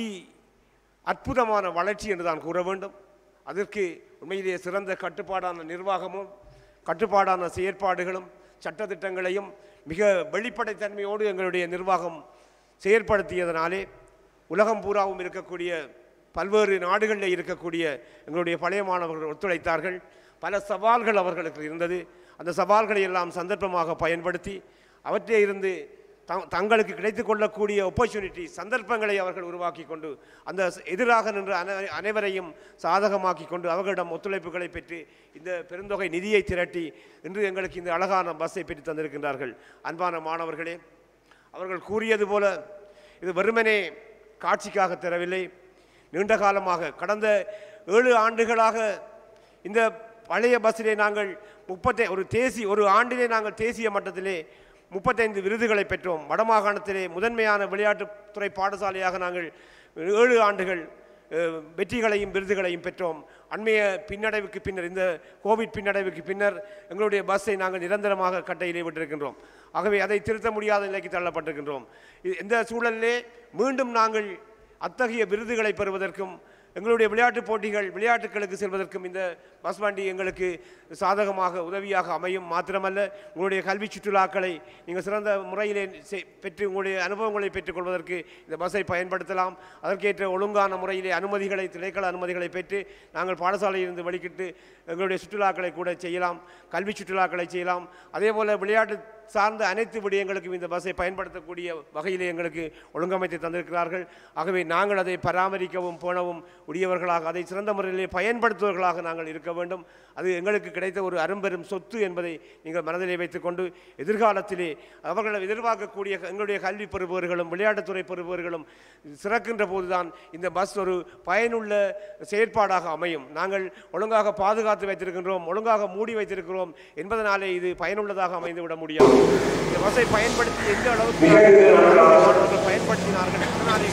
அற்புதமான வளர்ச்சி என்று தான் கூற வேண்டும் அதற்கு உண்மையிலேயே சிறந்த கட்டுப்பாடான நிர்வாகமும் கட்டுப்பாடான செயற்பாடுகளும் சட்டத்திட்டங்களையும் மிக வெளிப்படைத்தன்மையோடு எங்களுடைய நிர்வாகம் செயற்படுத்தியதனாலே உலகம் பூராவும் இருக்கக்கூடிய பல்வேறு நாடுகளில் இருக்கக்கூடிய எங்களுடைய பழைய மாணவர்கள் ஒத்துழைத்தார்கள் பல சவால்கள் அவர்களுக்கு இருந்தது அந்த சவால்களை எல்லாம் சந்தர்ப்பமாக பயன்படுத்தி அவற்றிலே இருந்து த- தங்களுக்கு கிடைத்துக் கொள்ளக்கூடிய opportunity சந்தர்ப்பங்களை அவர்கள் உருவாக்கி கொண்டு அந்த ஸ்- எதிராக நின்ற அனை- அனைவரையும் சாதகமாக்கி கொண்டு அவர்களிடம் ஒத்துழைப்புகளை பெற்று இந்த பெருந்தொகை நிதியை திரட்டி இன்று எங்களுக்கு இந்த அழகான பஸ்ஸை பெற்று தந்திருக்கின்றார்கள் அன்பான மாணவர்களே அவர்கள் கூறியது போல இது வெறுமனே காட்சிக்காக தரவில்லை நீண்ட காலமாக கடந்த ஏழு ஆண்டுகளாக இந்த பழைய பஸ்ஸிலே நாங்கள் முப்பத்தே ஒரு தேசிய ஒரு ஆண்டிலே நாங்கள் தேசிய மட்டத்திலே முப்பத்தைந்து விருதுகளை பெற்றோம் வடமாகாணத்திலே முதன்மையான விளையாட்டுத்துறை பாடசாலையாக நாங்கள் ஏழு ஆண்டுகள் அஹ், வெற்றிகளையும் விருதுகளையும் பெற்றோம் அண்மைய பின்னடைவுக்கு பின்னர் இந்த கோவிட் பின்னடைவுக்கு பின்னர் எங்களுடைய பஸ்ஸை நாங்கள் நிரந்தரமாக கட்டையிலே விட்டிருக்கின்றோம் ஆகவே அதை திருத்த முடியாத நிலைக்கு தள்ளப்பட்டிருக்கின்றோம் இ- இந்த சூழலிலே மீண்டும் நாங்கள் அத்தகைய விருதுகளை பெறுவதற்கும் எங்களுடைய விளையாட்டுப் போட்டிகள் விளையாட்டுகளுக்கு செல்வதற்கும் இந்த பஸ் வண்டி எங்களுக்கு சாதகமாக உதவியாக அமையும் மாத்திரமல்ல உங்களுடைய கல்வி சுற்றுலாக்களை நீங்கள் சிறந்த முறையிலே செய்- பெற்று உங்களுடைய அனுபவங்களை பெற்றுக்கொள்வதற்கு இந்த பஸ்ஸை பயன்படுத்தலாம் அதற்கேற்ற ஒழுங்கான முறையிலே அனுமதிகளை திணைக்கள அனுமதிகளை பெற்று நாங்கள் பாடசாலையிலிருந்து வெளிக்கிட்டு எங்களுடைய சுற்றுலாக்களை கூட செய்யலாம் கல்வி சுற்றுலாக்களை செய்யலாம் அதே போல் விளையாட்டு சார்ந்த அனைத்து விடயங்களுக்கும் இந்த பஸ்ஸை பயன்படுத்தக்கூடிய வகையிலே எங்களுக்கு ஒழுங்கமைத்து தந்திருக்கிறார்கள் ஆகவே நாங்கள் அதை பராமரிக்கவும் போனவும் உரியவர்களாக அதை சிறந்த முறையிலே பயன்படுத்துவர்களாக நாங்கள் இருக்க வேண்டும் அது எங்களுக்கு கிடைத்த ஒரு அரும்பெரும் சொத்து என்பதை நீங்கள் மனதிலே வைத்துக்கொண்டு எதிர்காலத்திலே அவர்கள் எதிர்பார்க்கக்கூடிய எங்களுடைய கல்வி பெறுபவர்களும் விளையாட்டுத்துறை பெறுபவர்களும் சிறக்கின்ற போதுதான் இந்த பஸ் ஒரு பயனுள்ள செயற்பாடாக அமையும் நாங்கள் ஒழுங்காக பாதுகாத்து வைத்திருக்கின்றோம் ஒழுங்காக மூடி வைத்திருக்கிறோம் என்பதனாலே இது பயனுள்ளதாக அமைந்து விட முடியாது இந்த பஸ்ஸை பயன்படுத்தி எந்த அளவுக்கு மாணவர்கள் பயன்படுத்தினார்கள் எதனாலே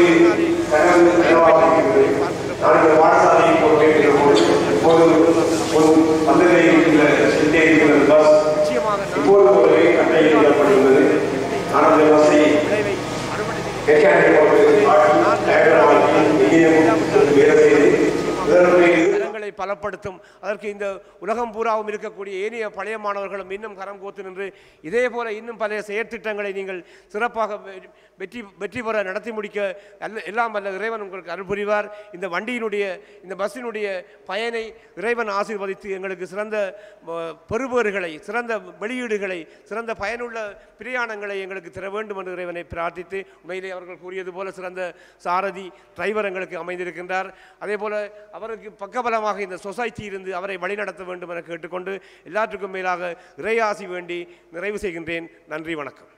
நாங்கள் பாடசாலையை பொறுப்பேற்கிற போது இப்போது ஒரு பந்தலை இருக்கின்ற செல்லே இருக்கின்ற பஸ் இப்போது போலவே கட்டையில் விடப்பட்டுள்ளது நான் அந்த பஸ்ஸை மெக்கானிக் போட்டு ஆட்டி டயர் மாற்றி இன்ஜினை வேலை செய்து இதனுடைய பலப்படுத்தும் அதற்கு இந்த உலகம் பூராவும் இருக்கக்கூடிய ஏனைய பழைய மாணவர்களும் இன்னும் கரம் கோத்து நின்று இதே போல இன்னும் பல செயற்திட்டங்களை நீங்கள் சிறப்பாக வெ- வெற்றி வெற்றி பெற நடத்தி முடிக்க அல்ல எல்லாம் வல்ல இறைவன் உங்களுக்கு அருள் புரிவார் இந்த வண்டியினுடைய இந்த பஸ்ஸினுடைய பயனை இறைவன் ஆசீர்வதித்து எங்களுக்கு சிறந்த அஹ், பெறுபேறுகளை சிறந்த வெளியீடுகளை சிறந்த பயனுள்ள பிரயாணங்களை எங்களுக்கு தர வேண்டும் என்று இறைவனை பிரார்த்தித்து உண்மையிலே அவர்கள் கூறியது போல சிறந்த சாரதி டிரைவர் எங்களுக்கு அமைந்திருக்கின்றார் அதே போல அவருக்கு பக்கபலமாக இந்த சொசைட்டி இருந்து அவரை வழிநடத்த வேண்டும் என கேட்டுக்கொண்டு எல்லாற்றுக்கும் மேலாக இறையாசி வேண்டி நிறைவு செய்கின்றேன் நன்றி வணக்கம்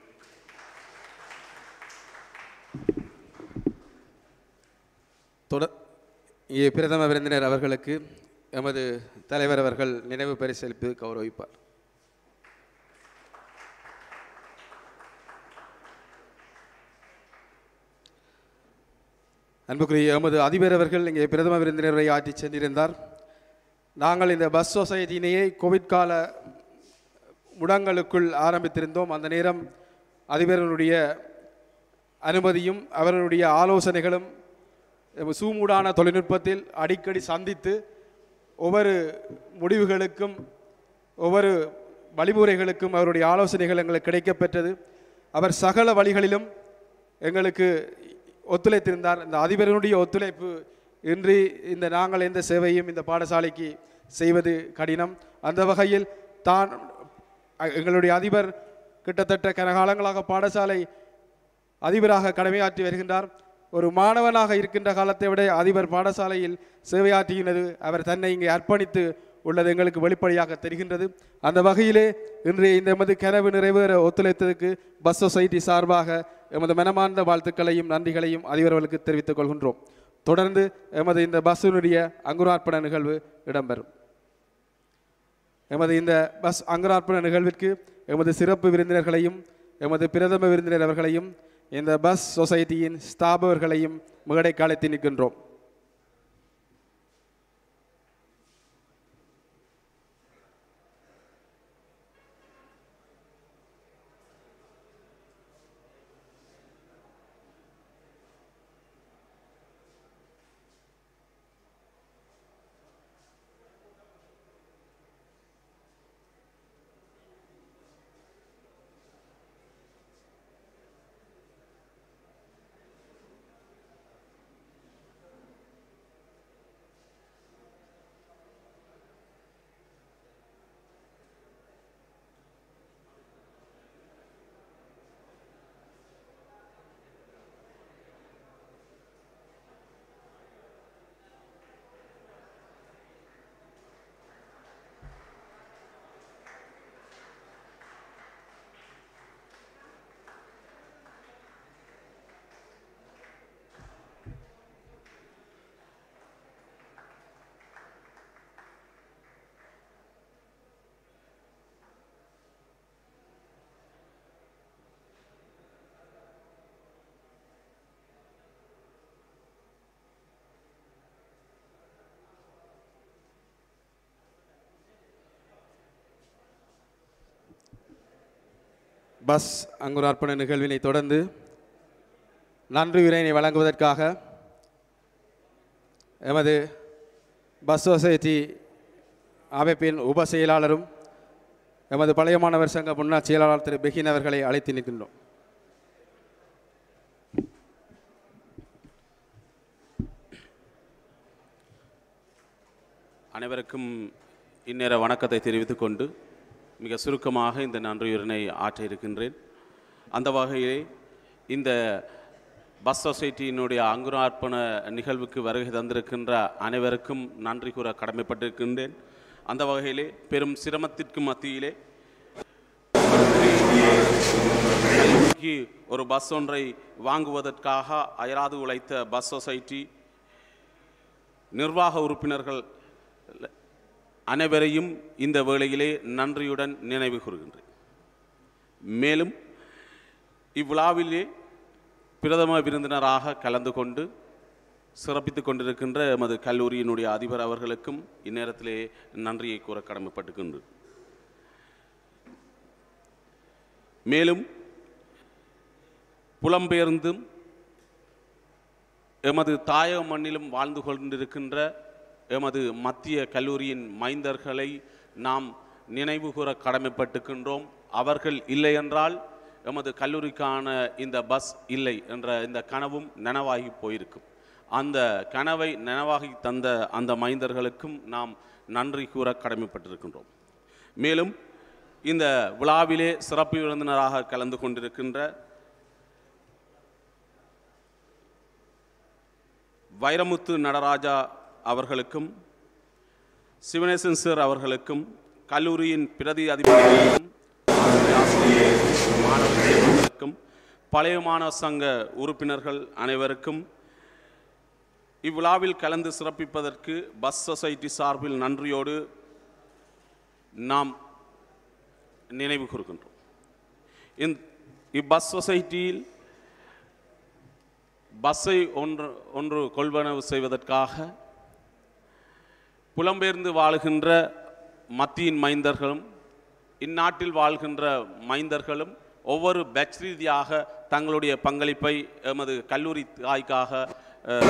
தொடர் இங்கே பிரதம விருந்தினர் அவர்களுக்கு எமது தலைவர் அவர்கள் நினைவு பரிசளிப்பு கௌரவிப்பார் அன்புக்குரிய எமது அதிபர் அவர்கள் இங்கே பிரதம விருந்தினரை ஆற்றி சென்றிருந்தார் நாங்கள் இந்த பஸ் சொசைட்டியினையே கோவிட் கால முடங்களுக்குள் ஆரம்பித்திருந்தோம் அந்த நேரம் அதிபர்களுடைய அனுமதியும் அவர்களுடைய ஆலோசனைகளும் சூமூடான தொழில்நுட்பத்தில் அடிக்கடி சந்தித்து ஒவ்வொரு முடிவுகளுக்கும் ஒவ்வொரு வழிமுறைகளுக்கும் அவருடைய ஆலோசனைகள் எங்களுக்கு கிடைக்கப்பெற்றது அவர் சகல வழிகளிலும் எங்களுக்கு ஒத்துழைத்திருந்தார் இந்த அதிபரனுடைய ஒத்துழைப்பு இன்றி இந்த நாங்கள் எந்த சேவையும் இந்த பாடசாலைக்கு செய்வது கடினம் அந்த வகையில் தான் அ- எங்களுடைய அதிபர் கிட்டத்தட்ட கனகாலங்களாக பாடசாலை அதிபராக கடமையாற்றி வருகின்றார் ஒரு மாணவனாக இருக்கின்ற காலத்தை விட அதிபர் பாடசாலையில் சேவையாற்றுகின்றது அவர் தன்னை இங்கே அர்ப்பணித்து உள்ளது எங்களுக்கு வெளிப்படையாக தெரிகின்றது அந்த வகையிலே இன்றைய இந்த எமது கனவு நிறைவேற ஒத்துழைத்ததுக்கு பஸ் சொசைட்டி சார்பாக எமது மனமார்ந்த வாழ்த்துக்களையும் நன்றிகளையும் அதிபர்களுக்கு தெரிவித்துக் கொள்கின்றோம் தொடர்ந்து எமது இந்த பஸ்ஸினுடைய அங்குரார்ப்பண நிகழ்வு இடம்பெறும் எமது இந்த பஸ் அங்குரார்ப்பண நிகழ்விற்கு எமது சிறப்பு விருந்தினர்களையும் எமது பிரதம விருந்தினர் அவர்களையும் இந்த பஸ் சொசைட்டியின் ஸ்தாபகர்களையும் மேடை காலத்தில் நிற்கின்றோம் பஸ் அங்குரார்ப்பண நிகழ்வினை தொடர்ந்து நன்றி உரையினை வழங்குவதற்காக எமது பஸ் சொசைட்டி அமைப்பின் உப செயலாளரும் எமது பழைய மாணவர் சங்க முன்னாள் செயலாளர் திரு பெஹின் அவர்களை அழைத்து நிற்கின்றோம் அனைவருக்கும் இந்நேர வணக்கத்தை தெரிவித்துக் கொண்டு மிக சுருக்கமாக இந்த நன்றியுரனை ஆற்ற இருக்கின்றேன் அந்த வகையிலே இந்த பஸ் சொசைட்டியினுடைய அங்குரார்ப்பண நிகழ்வுக்கு வருகை தந்திருக்கின்ற அனைவருக்கும் நன்றி கூற கடமைப்பட்டிருக்கின்றேன் அந்த வகையிலே பெரும் சிரமத்திற்கு மத்தியிலே கல்லூரிக்கு ஒரு பஸ் ஒன்றை வாங்குவதற்காக அயராது உழைத்த பஸ் சொசைட்டி நிர்வாக உறுப்பினர்கள் அனைவரையும் இந்த வேளையிலே நன்றியுடன் நினைவு கூறுகின்றேன் மேலும் இவ்விழாவிலே பிரதம விருந்தினராக கலந்து கொண்டு சிறப்பித்துக் கொண்டிருக்கின்ற எமது கல்லூரியினுடைய அதிபர் அவர்களுக்கும் இந்நேரத்திலே நன்றியை கூற கடமைப்பட்டுகின்றேன் மேலும் புலம்பெயர்ந்தும் எமது தாயக மண்ணிலும் வாழ்ந்து கொண்டிருக்கின்ற எமது மத்திய கல்லூரியின் மைந்தர்களை நாம் நினைவுகூர கடமைப்பட்டுக்கின்றோம் அவர்கள் இல்லை என்றால் எமது கல்லூரிக்கான இந்த பஸ் இல்லை என்ற இந்த கனவும் நனவாகி போயிருக்கும் அந்த கனவை நனவாகி தந்த அந்த மைந்தர்களுக்கும் நாம் நன்றி கூற கடமைப்பட்டிருக்கின்றோம் மேலும் இந்த விழாவிலே சிறப்பு விருந்தினராக கலந்து கொண்டிருக்கின்ற வைரமுத்து நடராஜா அவர்களுக்கும் சிவனேசன் சார் அவர்களுக்கும் கல்லூரியின் பிரதி அதிபர்களுக்கும் மாணவர்களுக்கும் பழைய மாணவ சங்க உறுப்பினர்கள் அனைவருக்கும் இவ்விழாவில் கலந்து சிறப்பிப்பதற்கு பஸ் சொசைட்டி சார்பில் நன்றியோடு நாம் நினைவு கூறுகின்றோம் இந்த இப்பஸ் சொசைட்டியில் பஸ்ஸை ஒன்று ஒன்று கொள்வனவு செய்வதற்காக புலம்பெயர்ந்து வாழுகின்ற மத்தியின் மைந்தர்களும் இந்நாட்டில் வாழ்கின்ற மைந்தர்களும் ஒவ்வொரு பேட்ச் ரீதியாக தங்களுடைய பங்களிப்பை எமது கல்லூரி தாய்க்காக அஹ்,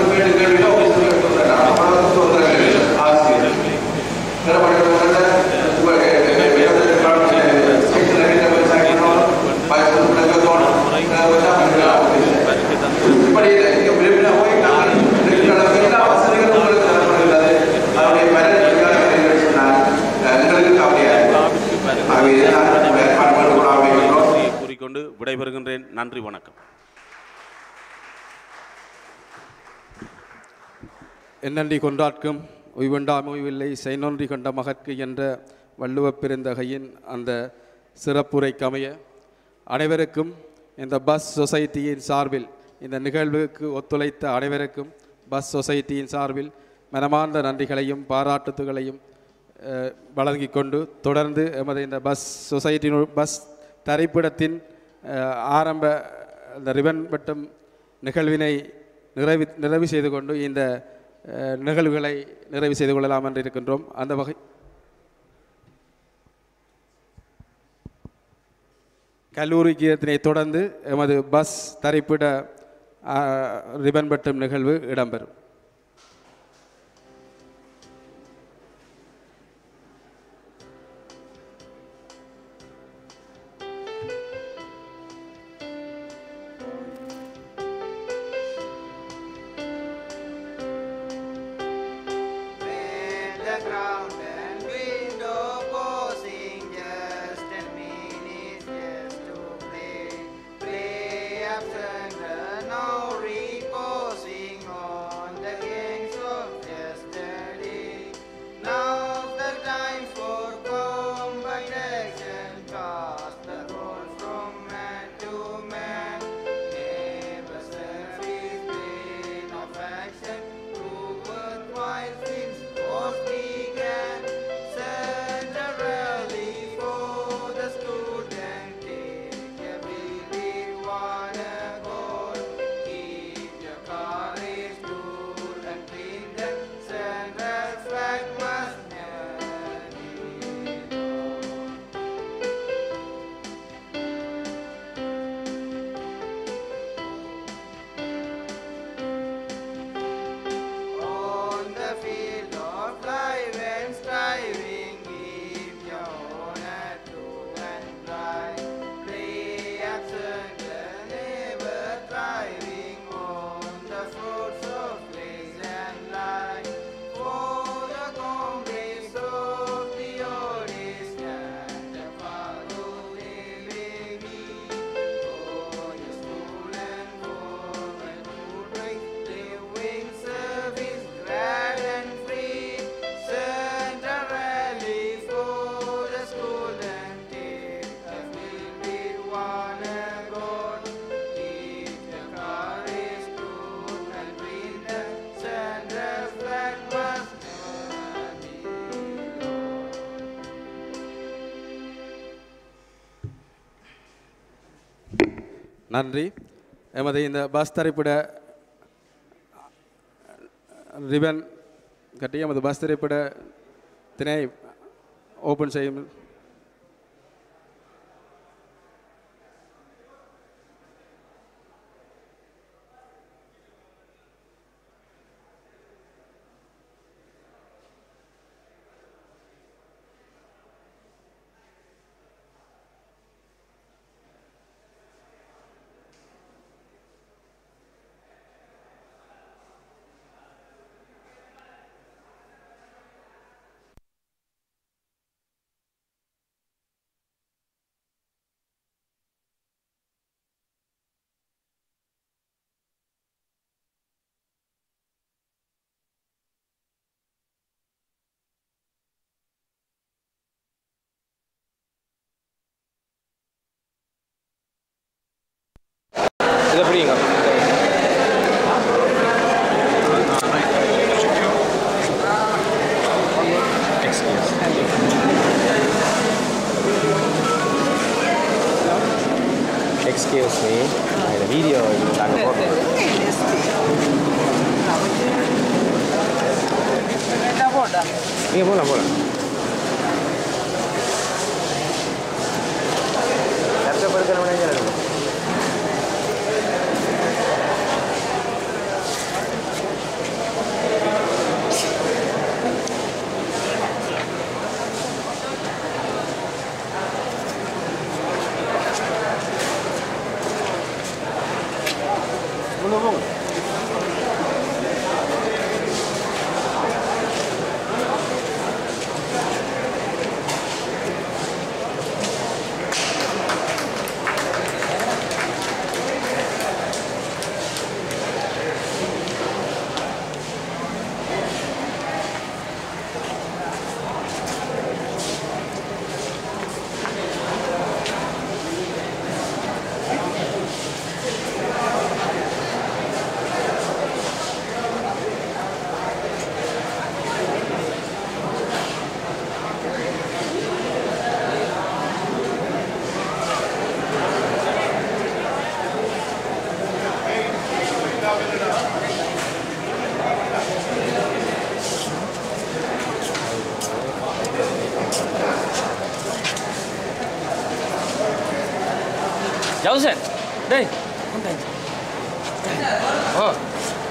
கூறிக்கொண்டு விடைபெறுகின்றேன் நன்றி வணக்கம் என்னன்றி கொண்டாட்கும் உய்வண்டாம் உய்வில்லை செய்நொன்றி கொண்ட மகற்கு என்ற வள்ளுவப் பெருந்தகையின் அந்த சிறப்புரைக்கு அமைய அனைவருக்கும் இந்த பஸ் சொசைட்டியின் சார்பில் இந்த நிகழ்வுக்கு ஒத்துழைத்த அனைவருக்கும் பஸ் சொசைட்டியின் சார்பில் மனமார்ந்த நன்றிகளையும் பாராட்டுத்துகளையும் அஹ், வழங்கிக் கொண்டு தொடர்ந்து எமது இந்த பஸ் சொசைட்டியின் பஸ் தரிப்பிடத்தின் அஹ், ஆரம்ப அந்த ரிபன் வெட்டும் நிகழ்வினை நிறைவு நிறைவு செய்து கொண்டு இந்த அஹ், நிகழ்வுகளை நிறைவு செய்து கொள்ளலாம் என்று இருக்கின்றோம் அந்த வகை கல்லூரி கீதத்தினை தொடர்ந்து எமது பஸ் தரிப்பிட அஹ், ரிபன் வெட்டும் நிகழ்வு இடம்பெறும் the ground and window posing just ten minutes just to play. Play absent, now reposing on the gangs of yesterday. Now the time for combat action, cast the road from man to man. Never surface pain of action, true worthwhile things was began. Centrally for the student, take a believe one accord. Keep your courage cool and clean. The central flag must never be lost. On the field of life and striving, give your honor to and try. Play absent and never thriving on the fruits of grace and life. For the comrades of the oldest and the follow they me. For your school and for my good right, living service glad and free. Center rally for the school and take a field with one accord. Keep the courage true and green. The center flag must never be lost. நன்றி எமது இந்த bus தரிப்பிட ribbon கட்டி எமது bus திரைப்பட தினை open செய்யும் இதை புரியுங்க எக்ஸ்கியூஸ் மீ இந்த வீடியோ நாங்கள் போடுறோம் நீங்கள் போகலாம் போகலாம் கஷ்டப்படுத்தணும் Jauh, Sen? Dai. Oh.